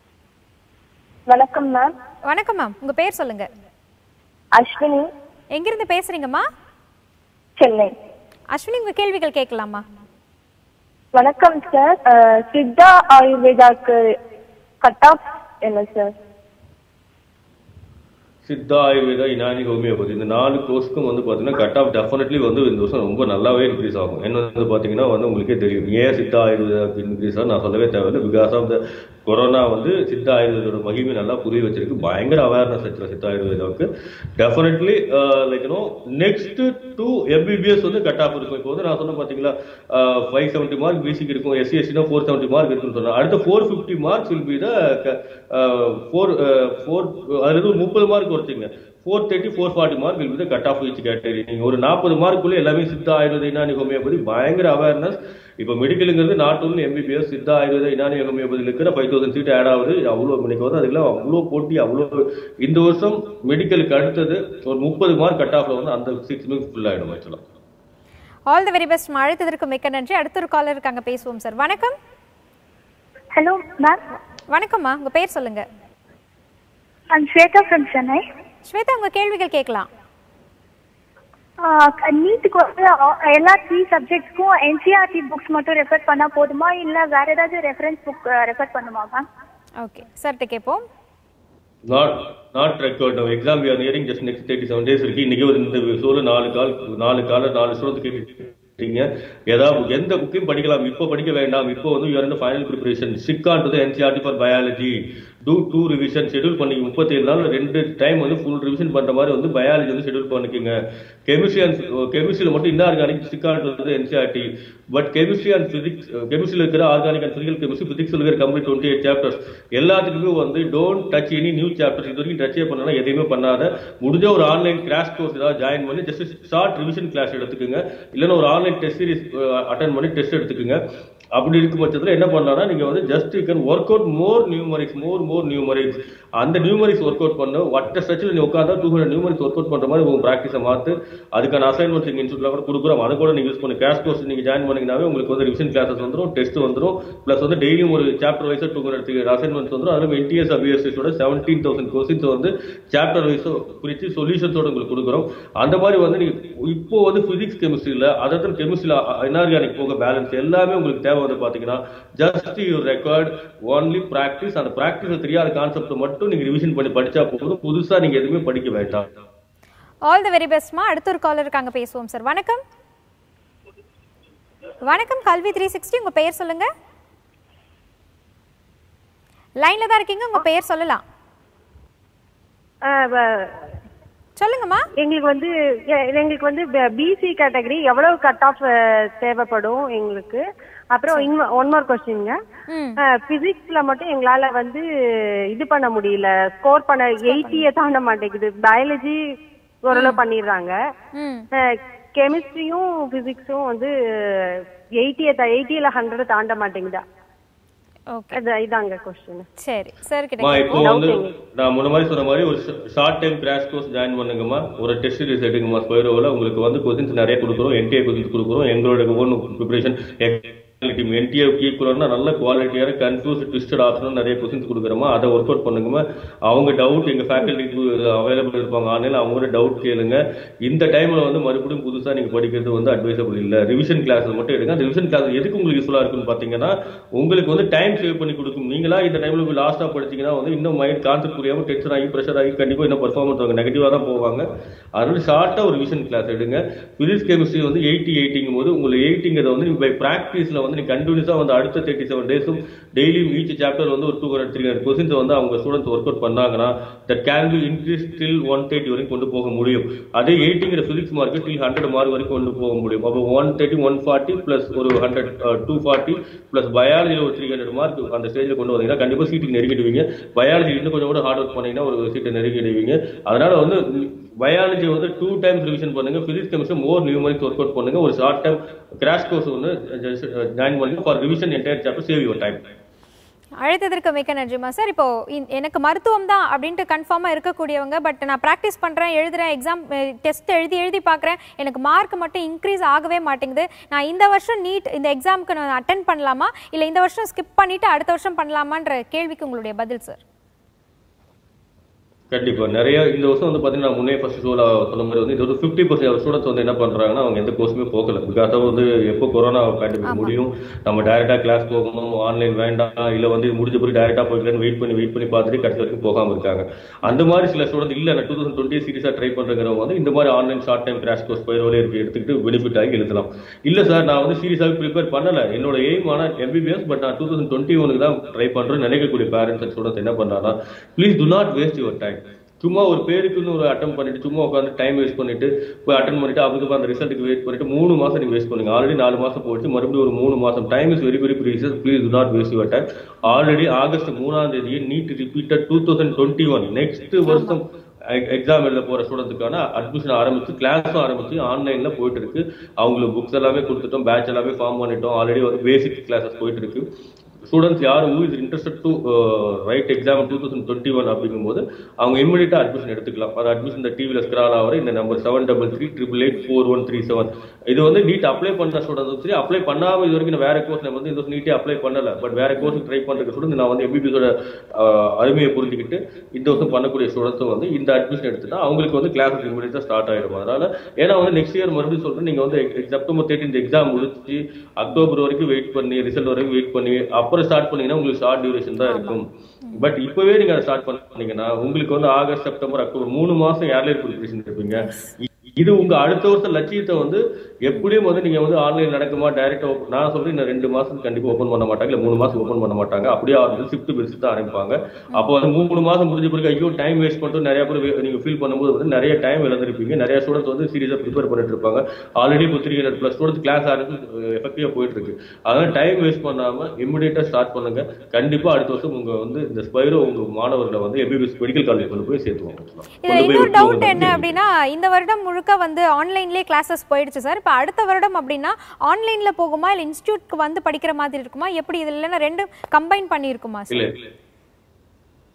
வணக்கம் மேம் வணக்கம் மேம் உங்க பேர் சொல்லுங்க அஸ்வினி எங்கிருந்து பேசுறீங்கம்மா சென்னை அஸ்வினி உங்க கேள்விகள் கேட்கலாமா வணக்கம் சார் சித்தா ஆயுர்வேதாக்கு கட் ஆஃப் என்ன சார் சித்தா ஆயுர்வேதா இனானி ஹோமியோபதி இந்த நாலு கோர்ஸ்க்கும் வந்து பார்த்தீங்கன்னா கட் ஆஃப் டெஃபினெட்லி வந்து இந்த வருஷம் ரொம்ப நல்லாவே இன்க்ரீஸ் ஆகும் என்ன வந்து பார்த்தீங்கன்னா வந்து உங்களுக்கே தெரியும் ஏன் சித்தா ஆயுர்வேதா இன்க்ரீஸ் ஆகும் நான் சொல்லவே தேவையில்லை பிகாஸ் ஆஃப் த கொரோனா வந்து சித்தா ஆயுர்வேதோட மகிமை நல்லா புரிய வச்சிருக்கு பயங்கர அவேர்னஸ் வச்சிருக்கு சித்தா ஆயுர்வேதாவுக்கு definitely like no next to MBBS வந்து கட் ஆஃப் இருக்கும் இப்போ வந்து நான் சொன்ன பார்த்தீங்களா ஃபைவ் செவன்ட்டி மார்க் பிசிக்கு இருக்கும் எஸ்சி எஸ்சினா ஃபோர் செவன்ட்டி மார்க் இருக்குன்னு சொன்னேன் அடுத்த four fifty marks will be the four four அதுல இருந்து ஒரு முப்பது மார்க் குறைச்சிங்க four thirty four forty mark will be cut off each category நீங்கள் ஒரு நாற்பது மார்க்குள்ளே எல்லாமே சித்தா ஆயுர்வேத இனானி ஹோமியோபதி பயங்கர அவேர்னஸ் இப்போ மெடிக்கலுங்கிறது not only MBBS Siddha Ayurveda Unani ஹோமியோபதியில் இருக்கிற ஃபைவ் தௌசண்ட் சீட் ஆட் ஆகுது அவ்வளோ இன்னைக்கு வந்து அதுக்கெல்லாம் அவ்வளோ போட்டி அவ்வளோ இந்த வருஷம் மெடிக்கலுக்கு அடுத்தது ஒரு முப்பது மார்க் கட் ஆஃப்ல வந்து அந்த சிக்ஸ் மினிட்ஸ் ஃபுல் ஆகிடும் ஆக்சுவலாக ஆல் தி வெரி பெஸ்ட் அழைத்ததற்கு மிக்க நன்றி அடுத்த ஒரு காலர் இருக்காங்க பேசுவோம் சார் வணக்கம் ஹலோ மேம் வணக்கம்மா உங்க பேர் சொல்லுங்க ஐம் ஸ்வேதா ஃப்ரம் சென்னை ஸ்வேதா உங்க கேள்விகள் கேட்கலாம் நீட்டுக்கு வந்து அ- எல்லா த்ரீ சப்ஜெக்ட்ஸ்க்கும் என்சிஆர்டி புக்ஸ் மட்டும் ரெஃபர் பண்ணா போதுமா இல்ல வேற ஏதாவது ரெஃபரன்ஸ் புக் ரெஃபர் பண்ணுமா மேம் ஓகே சார்கிட்ட கேட்போம் not not record exam are nearing just next thirty seven days இருக்கு இன்னைக்கு ஒரு இந்த ஷோல நாலு கால் நாலு கால நாலு ஸ்டூடெண்ட் கேட்டுட்டீங்க ஏதாவது எந்த புக்கையும் படிக்கலாம் இப்போ படிக்க வேண்டாம் இப்போ வந்து யூஆர் இந்த final preparation stick on to NCERT for biology do two revision schedule பண்ணி முப்பத்தேழு நாள் ரெண்டு டைம் வந்து ஃபுல் ரிவிஷன் பண்ற மாதிரி வந்து பயாலஜி வந்து ஷெட்யூல் பண்ணிக்கோங்க கெமிஸ்ட்ரி அண்ட் கெமிஸ்ட்ரியில் மட்டும் இன்னும் organic stick on to NCERT but chemistry and physics கெமிஸ்ட்ரியில் இருக்கிற organic and physical chemistry physics இருக்கிற கம்ப்ளீட் டுவெண்ட்டி எயிட் சாப்டர்ஸ் எல்லாத்துக்குமே வந்து don't touch any new chapters இது வரைக்கும் டச்சே பண்ணலாம் எதையுமே பண்ணாத முடிஞ்ச ஒரு ஆன்லைன் கிளாஸ் கோர்ஸ் ஏதாவது ஜாயின் பண்ணி ஜஸ்ட் ஷார்ட் ரிவிஷன் கிளாஸ் எடுத்துக்கோங்க இல்லைன்னா ஒரு ஆன்லைன் டெஸ்ட் சீரிஸ் அட்டன் பண்ணி டெஸ்ட் எடுத்துக்கோங்க அப்படி இருக்கும் பட்சத்தில் என்ன பண்ணலாம்னா நீங்க வந்து just you can work out more numerics more more numerics அந்த நியூமரிக்ஸ் ஒர்க் அவுட் பண்ண வட்ட ஸ்ட்ரெச்சில் நீ உட்காந்தா two hundred numerics work out பண்ற மாதிரி உங்க ப்ராக்டிஸை மாத்து அதுக்கான அசைன்மெண்ட்ஸ் எங்க இன்ஸ்டியூட்ல கூட கொடுக்குறோம் அதை கூட நீங்க யூஸ் பண்ணி கிளாஸ் கோர்ஸ் நீங்க ஜாயின் பண்ணீங்கன்னாவே உங்களுக்கு வந்து ரிவிஷன் கிளாஸஸ் வந்துரும் டெஸ்ட் வந்துரும் பிளஸ் வந்து டெய்லியும் ஒரு சாப்டர் வைஸா டூ ஹண்ட்ரட் அசைன்மெண்ட்ஸ் வந்துரும் அதுல என்டிஎஸ் அபிஎஸ்எஸோட செவன்டீன் தௌசண்ட் கொஸ்டின்ஸ் வந்து சாப்டர் வைஸ் குறித்து சொல்யூஷன்ஸோட உங்களுக்கு கொடுக்குறோம் அந்த மாதிரி வந்து நீங்க இப்போ வந்து பிசிக்ஸ் கெமிஸ்ட்ரியில் அதர் கெமிஸ்ட்ரியில் இன்ஆர்கானிக் போக பேலன்ஸ் எல்லாமே உங்களுக்கு தேவை வந்து பாத்தீங்கன்னா just you record only practice அந்த பிராக்டிஸ் தெரியாத கான்செப்ட் மட்டும் நீங்க ரிவிஷன் பண்ணி படிச்சா போதும் புதுசா நீங்க எதுவுமே படிக்க வேண்டாம் ஆல் தி வெரி பெஸ்ட்மா அடுத்த ஒரு காலர் இருக்காங்க பேசுவோம் சார் வணக்கம் வணக்கம் கல்வி த்ரீ சிக்ஸ்டி உங்க பெயர் சொல்லுங்க லைன்ல தான் இருக்கீங்க உங்க பெயர் சொல்லலாம் சொல்லுங்கம்மா எங்களுக்கு வந்து எ- எங்களுக்கு வந்து பிசி கேட்டகரி எவ்வளவு கட் ஆஃப் தேவைப்படும் எங்களுக்கு அப்புறம் ஒன் மோர் கொஸ்டின்ங்க பிசிக்ஸ்ல மட்டும் எங்களால வந்து இது பண்ண முடியல ஸ்கோர் பண்ண எயிட்டிய தாண்ட மாட்டேங்குது பயாலஜி ஓரளவு பண்ணிடுறாங்க கெமிஸ்ட்ரியும் பிசிக்ஸும் வந்து எயிட்டிய எயிட்டியில ஹண்ட்ரட் தாண்ட மாட்டேங்குதா அது- இதாங்க கொஸ்டின் சரி சார் அம்மா இப்போ வந்து நான் முன்ன மாதிரி சொன்ன மாதிரி ஒரு short time crash course join பண்ணுங்கம்மா ஒரு டெஸ்ட் சீரிஸ் எடுங்கம்மா ஸ்பைரோவில் உங்களுக்கு வந்து கொஸ்டின்ஸ் நிறைய கொடுக்குறோம் என்டிஏ கொஸ்டின்ஸ் கொடுக்குறோம் எங்களோட ஓன் ப்ரிப்பரேஷன் என்டிஏ ஈக்குவலான நல்ல குவாலிட்டியான கன்ஃபியூஸ் ட்விஸ்டட் ஆப்ஷனும் நிறைய கொஸ்டின்ஸ் கொடுக்குறோமா அதை ஒர்க் அவுட் பண்ணுங்கம்மா அவங்க டவுட் எங்க ஃபேக்கல்ட்டி அவைலபிள் இருப்பாங்க ஆன்லைன் அவங்களோட டவுட் கேளுங்க இந்த டைம்ல வந்து மறுபடியும் புதுசா நீங்க படிக்கிறது வந்து அட்வைசபிள் இல்ல ரிவிஷன் கிளாஸ் மட்டும் எடுங்க அந்த ரிவிஷன் கிளாஸ் எதுக்கு உங்களுக்கு யூஸ்ஃபுல்லா இருக்குன்னு பாத்தீங்கன்னா உங்களுக்கு வந்து டைம் சேவ் பண்ணி கொடுக்கும் நீங்களா இந்த டைம்ல போய் லாஸ்டா படிச்சீங்கன்னா வந்து இன்னும் மைண்ட் கான்செப்ட் புரியாம டென்ஷன் ஆகி ப்ரெஷர் ஆகி கண்டிப்பா இன்னும் பர்ஃபார்மன்ஸ் அவங்க நெகட்டிவா தான் போவாங்க அதனால ஷார்ட்டா ஒரு ரிவிஷன் கிளாஸ் எடுங்க பிசிக்ஸ் கெமிஸ்ட்ரி வந்து எயிட்டி எயிட்டிங்கும் போது உங்களுக்கு எயிட்டிங்கிறத வந்து நீங்க பை ப்ராக்டிஸ்ல வந்து நீங்க கண்டினியூஸா வந்து அடுத்த தேர்ட்டி செவன் டேஸும் டெய்லியும் ஈச் சாப்டர் வந்து ஒரு two hundred three hundred questions வந்து அவங்க ஸ்டூடெண்ட்ஸ் ஒர்க் அவுட் பண்ணாங்கன்னா that can be increase till one thirty வரைக்கும் கொண்டு போக முடியும் அதே எயிட்டிங்கிற பிசிக்ஸ் மார்க்கு டில் ஹண்ட்ரட் மார்க் வரைக்கும் கொண்டு போக முடியும் அப்போ one thirty one forty plus ஒரு ஹண்ட்ரட் டூ ஃபார்ட்டி பிளஸ் பயாலஜியில் ஒரு த்ரீ ஹண்ட்ரட் மார்க் அந்த ஸ்டேஜில் கொண்டு வந்தீங்கன்னா கண்டிப்பாக சீட்டுக்கு நெருங்கிடுவீங்க பயாலஜி இன்னும் கொஞ்சம் கூட ஹார்ட் ஒர்க் பண்ணீங்கன்னா ஒரு சீட்டை நெருங்கிடுவீங்க அதனால வந்து பயாலஜி வந்து டூ டைம்ஸ் ரிவிஷன் பண்ணுங்க physics chemistry more numerics work out பண்ணுங்க ஒரு ஷார்ட் டைம் கிராஷ் கோர்ஸ் ஒன்று ஜாயின் பண்ணுங்க for revision entire chapter save your time அழைத்ததற்கு மிக்க நன்றிமா சார் இப்போ இந்- எனக்கு மருத்துவம் தான் அப்படின்ட்டு கன்ஃபார்மாக இருக்கக்கூடியவங்க பட் நான் ப்ராக்டிஸ் பண்ணுறேன் எழுதுறேன் எக்ஸாம் டெஸ்ட் எழுதி எழுதி பார்க்குறேன் எனக்கு மார்க் மட்டும் இன்க்ரீஸ் ஆகவே மாட்டேங்குது நான் இந்த வருஷம் நீட் இந்த எக்ஸாமுக்கு நான் அட்டன் பண்ணலாமா இல்லை இந்த வருஷம் ஸ்கிப் பண்ணிட்டு அடுத்த வருஷம் பண்ணலாமான்ற கேள்விக்கு உங்களுடைய பதில் சார் கண்டிப்பா நிறைய இந்த வருஷம் வந்து பாத்தீங்கன்னா நான் முன்னே ஃபர்ஸ்ட் ஷோல சொன்ன மாதிரி வந்து இது ஒரு ஃபிஃப்டி பர்சன்ட் ஸ்டூடெண்ட்ஸ் வந்து என்ன பண்றாங்கன்னா அவங்க எந்த கோர்ஸுமே போகல பிகாஸ் வந்து எப்போ கொரோனா பேண்டமிக் முடியும் நம்ம டைரக்டா கிளாஸ் போகணும் ஆன்லைன் வேண்டாம் இல்ல வந்து இது முடிஞ்ச பிறகு டைரக்டா போய்க்கலாம்னு வெயிட் பண்ணி வெயிட் பண்ணி பார்த்துட்டு கடைசி வரைக்கும் போகாம இருக்காங்க அந்த மாதிரி சில ஸ்டூடெண்ட் இல்ல நான் டூ தௌசண்ட் டுவெண்ட்டி சீரியஸா ட்ரை பண்றவங்க வந்து இந்த மாதிரி online short time crash course பயிரோலே இருக்கு எடுத்துக்கிட்டு பெனிஃபிட் ஆகி எழுதலாம் இல்ல சார் நான் வந்து சீரியஸாக ப்ரிப்பேர் பண்ணல என்னோட எய்ம் ஆனா எம்பிபிஎஸ் பட் நான் டூ தௌசண்ட் டுவெண்ட்டி ஒனுக்கு தான் ட்ரை பண்றேன்னு நினைக்கக்கூடிய பேரண்ட்ஸ் அண்ட் ஸ்டூடெண்ட்ஸ் என்ன பண்றாங்கன்னா please do not waste your time சும்மா ஒரு பேருக்குன்னு ஒரு அட்டம் பண்ணிட்டு சும்மா உட்காந்து டைம் வேஸ்ட் பண்ணிட்டு போய் அட்டன் பண்ணிட்டு அதுக்கு அந்த ரிசல்ட்டுக்கு வெயிட் பண்ணிட்டு மூணு மாசம் நீங்க வேஸ்ட் பண்ணுங்க ஆல்ரெடி நாலு மாசம் போச்சு மறுபடியும் ஒரு மூணு மாசம் time is very very precious please do not waste your time already August மூணாம் தேதி NEET repeated two thousand twenty one next வருஷம் எக்ஸாம் எழுத போற ஸ்டூடெண்ட்டுக்கான அட்மிஷன் ஆரம்பிச்சு கிளாஸும் ஆரம்பிச்சு ஆன்லைன்ல போயிட்டு இருக்கு அவங்களுக்கு புக்ஸ் எல்லாமே கொடுத்துட்டோம் பேட்ச் எல்லாமே ஃபார்ம் பண்ணிட்டோம் ஆல்ரெடி வந்து பேசிக் கிளாஸஸ் போயிட்டு இருக்கு ஸ்டூடெண்ட்ஸ் யார் who is interested to write exam two thousand twenty one அப்படிங்கும்போது அவங்க இமிடியட்டா அட்மிஷன் எடுத்துக்கலாம் அது அட்மிஷன் இந்த டிவியில் ஸ்கிரால் ஆகிற இந்த number seven double three triple eight four one three seven இது வந்து நீட் அப்ளை பண்ண ஸ்டூடெண்ட்ஸ் சரி அப்ளை பண்ணாம இது வரைக்கும் நான் வேற கோர்ஸ் நான் வந்து இந்த நீட்டே அப்ளை பண்ணல பட் வேற கோர்ஸ் ட்ரை பண்றதுக்கு ஸ்டூடெண்ட் நான் வந்து எம்பிபிஎஸோட அருமையை புரிஞ்சுக்கிட்டு இந்த வருஷம் பண்ணக்கூடிய ஸ்டூடெண்ட்ஸும் வந்து இந்த அட்மிஷன் எடுத்துட்டா அவங்களுக்கு வந்து கிளாஸஸ் இமிடியட்டா ஸ்டார்ட் ஆயிடும் அதனால ஏன்னா வந்து நெக்ஸ்ட் இயர் மறுபடியும் சொல்றேன் நீங்க வந்து செப்டம்பர் தேர்ட்டின் எக்ஸாம் முடிச்சு அக்டோபர் வரைக்கும் வெயிட் பண்ணி ரிசல்ட் வரைக்கும் வெயிட் பண்ணி அப்புறம் ஸ்டார்ட் பண்ணீங்கன்னா உங்களுக்கு ஷார்ட் டியூரேஷன் தான் இருக்கும் பட் இப்பவே நீங்க அதை ஸ்டார்ட் பண்ணீங்கன்னா உங்களுக்கு வந்து ஆகஸ்ட் செப்டம்பர் அக்டோபர் மூணு மாசம் ஏர்லைன் ப்ரிப்பரேஷன் இருப்பீங்க இது உங்க அடுத்த வருஷம் லட்சியத்தை வந்து எப்படியும் வந்து நீங்க வந்து ஆன்லைன் நடக்குமா டைரக்டா நான் சொல்றேன் இன்னும் ரெண்டு மாசம் கண்டிப்பா ஓப்பன் பண்ண மாட்டாங்க இல்ல மூணு மாசம் ஓப்பன் பண்ண மாட்டாங்க அப்படியே ஆரம்பிச்சு ஷிஃப்ட் பெருசு தான் ஆரம்பிப்பாங்க அப்போ வந்து மூணு மாசம் முடிஞ்ச பிறகு ஐயோ டைம் வேஸ்ட் பண்ணிட்டு நிறைய பேர் வே- நீங்க ஃபீல் பண்ணும்போது வந்து நிறைய டைம் இழந்திருப்பீங்க நிறைய ஸ்டூடெண்ட்ஸ் வந்து சீரியஸா ப்ரிப்பேர் பண்ணிட்டு இருப்பாங்க ஆல்ரெடி இப்போ three hundred plus students class ஆரம்பிச்சு எஃபெக்டிவா போயிட்டு இருக்கு அதனால டைம் வேஸ்ட் பண்ணாம இமிடியேட்டா ஸ்டார்ட் பண்ணுங்க கண்டிப்பா அடுத்த வருஷம் உங்க வந்து இந்த ஸ்பைரோ உங்க மாணவர்களை வந்து எம்பிபிஎஸ் மெடிக்கல் காலேஜ் கொண்டு போய் சேர்த்துவாங்க இதுல கொண்டு போய் இன்னொரு டவுட் விட்டுருவாங்க. என்ன அப்படின்னா இந்த வருடம் முழுக்க வந்து ஆன்லைன்லேயே கிளாஸஸ் போயிடுச்சு சார் இப்போ அடுத்த வருடம் அப்படின்னா ஆன்லைன்ல போகுமா இல்லை இன்ஸ்டியூட்க்கு வந்து படிக்கிற மாதிரி இருக்குமா எப்படி இதுல இல்லைன்னா ரெண்டும் கம்பைன் பண்ணியிருக்குமா இல்ல சார்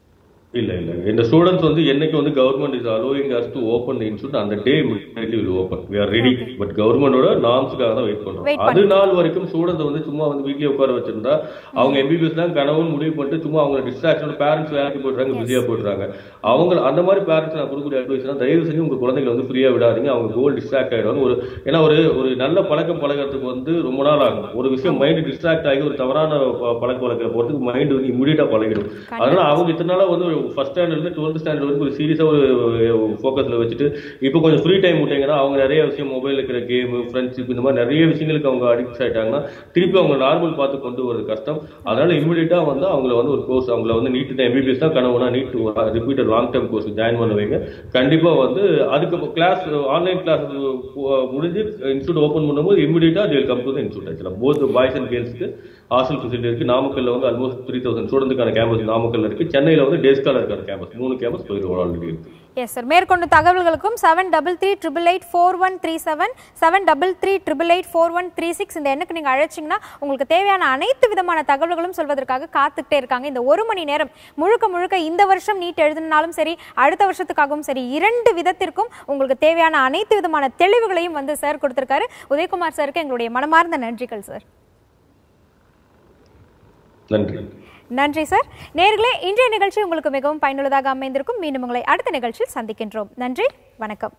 இல்ல இல்ல இந்த ஸ்டூடெண்ட்ஸ் வந்து என்னைக்கு வந்து government is allowing us to open institute அந்த day immediately will open we are ready but கவர்மெண்டோட நார்ம்ஸ்க்காக தான் வெயிட் Wait பண்றோம் அது நாள் வரைக்கும் ஸ்டூடெண்ட்ஸ் வந்து சும்மா வந்து வீட்லயே உட்கார வச்சிருந்தா அவங்க எம்பிபிஎஸ் தான் கனவுன்னு முடிவு பண்ணிட்டு சும்மா அவங்க டிஸ்ட்ராக்ஷன் பேரண்ட்ஸ் வேலைக்கு போயிடுறாங்க பிஸியா போயிடுறாங்க அவங்க அந்த மாதிரி பேரண்ட்ஸ் நான் கொடுக்கக்கூடிய அட்வைஸ் தயவு செஞ்சு உங்க குழந்தைகளை வந்து ஃப்ரீயா விடாதீங்க அவங்க கோல் டிஸ்ட்ராக்ட் ஆயிடுவாங்க ஒரு ஏன்னா ஒரு ஒரு நல்ல பழக்கம் பழகிறதுக்கு வந்து ரொம்ப நாள் ஆகும் ஒரு விஷயம் மைண்ட் டிஸ்ட்ராக்ட் ஆகி ஒரு தவறான ப- பழக்க வழக்கில் போறதுக்கு மைண்ட் வந்து இமீடியட்டா பழகிடும் அதனால அவங்க இத்தனை நாளா வந்து ஃபர்ஸ்ட் ஸ்டாண்டர்ட்ல இருந்து டுவெல்த் ஸ்டாண்டர்ட் வரைக்கும் ஒரு சீரியஸா ஒரு ஃபோக்கஸ்ல வச்சுட்டு இப்போ கொஞ்சம் ஃப்ரீ டைம் விட்டீங்கன்னா அவங்க நிறைய விஷயம் மொபைல் இருக்கிற கேம் ஃப்ரெண்ட்ஷிப் இந்த மாதிரி நிறைய விஷயங்களுக்கு அவங்க அடிக்ட் ஆயிட்டாங்கன்னா திருப்பி அவங்க நார்மல் பார்த்து கொண்டு வரது கஷ்டம் அதனால இமீடியட்டா வந்து அவங்கள வந்து ஒரு கோர்ஸ் அவங்கள வந்து நீட் எம்பிபிஎஸ் தான் கனவுனா NEET repeated long term course join பண்ண வைங்க கண்டிப்பா வந்து அதுக்கு கிளாஸ் ஆன்லைன் கிளாஸ் முடிஞ்சு இன்ஸ்டியூட் ஓப்பன் பண்ணும்போது இமீடியட்டா they'll come to the institute actually both boys and கேர்ள்ஸ்க்கு ஹாஸ்டல் ஃபெசிலிட்டி இருக்கு நாமக்கல்ல வந்து ஆல்மோஸ்ட் த்ரீ தௌசண்ட் ஸ்டூடெண்ட்டுக்கான கேம்பஸ் நாமக்கல்ல இருக்கு சென்னையில வந்து டே ஸ்காலருக்கான கேம்பஸ் மூணு கேம்பஸ் போயிருக்கு ஆல்ரெடி இருக்கு எஸ் சார் மேற்கொண்டு தகவல்களுக்கும் seven double three triple eight four one three seven seven double three triple eight four one three six இந்த எண்ணுக்கு நீங்கள் அழைச்சிங்கன்னா உங்களுக்கு தேவையான அனைத்து விதமான தகவல்களும் சொல்வதற்காக காத்துக்கிட்டே இருக்காங்க இந்த ஒரு மணி நேரம் முழுக்க முழுக்க இந்த வருஷம் நீட் எழுதினாலும் சரி அடுத்த வருஷத்துக்காகவும் சரி இரண்டு விதத்திற்கும் உங்களுக்கு தேவையான அனைத்து விதமான தெளிவுகளையும் வந்து சார் கொடுத்திருக்காரு உதயகுமார் சாருக்கு எங்களுடைய மனமார்ந்த நன்றிகள் சார் நன்றி நன்றி சார் நேர்களே இன்றைய நிகழ்ச்சி உங்களுக்கு மிகவும் பயனுள்ளதாக அமைந்திருக்கும் மீண்டும் உங்களை அடுத்த நிகழ்ச்சியில் சந்திக்கின்றோம் நன்றி வணக்கம்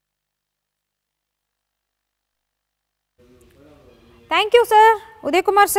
தேங்க்யூ சார் உதயகுமார் சார்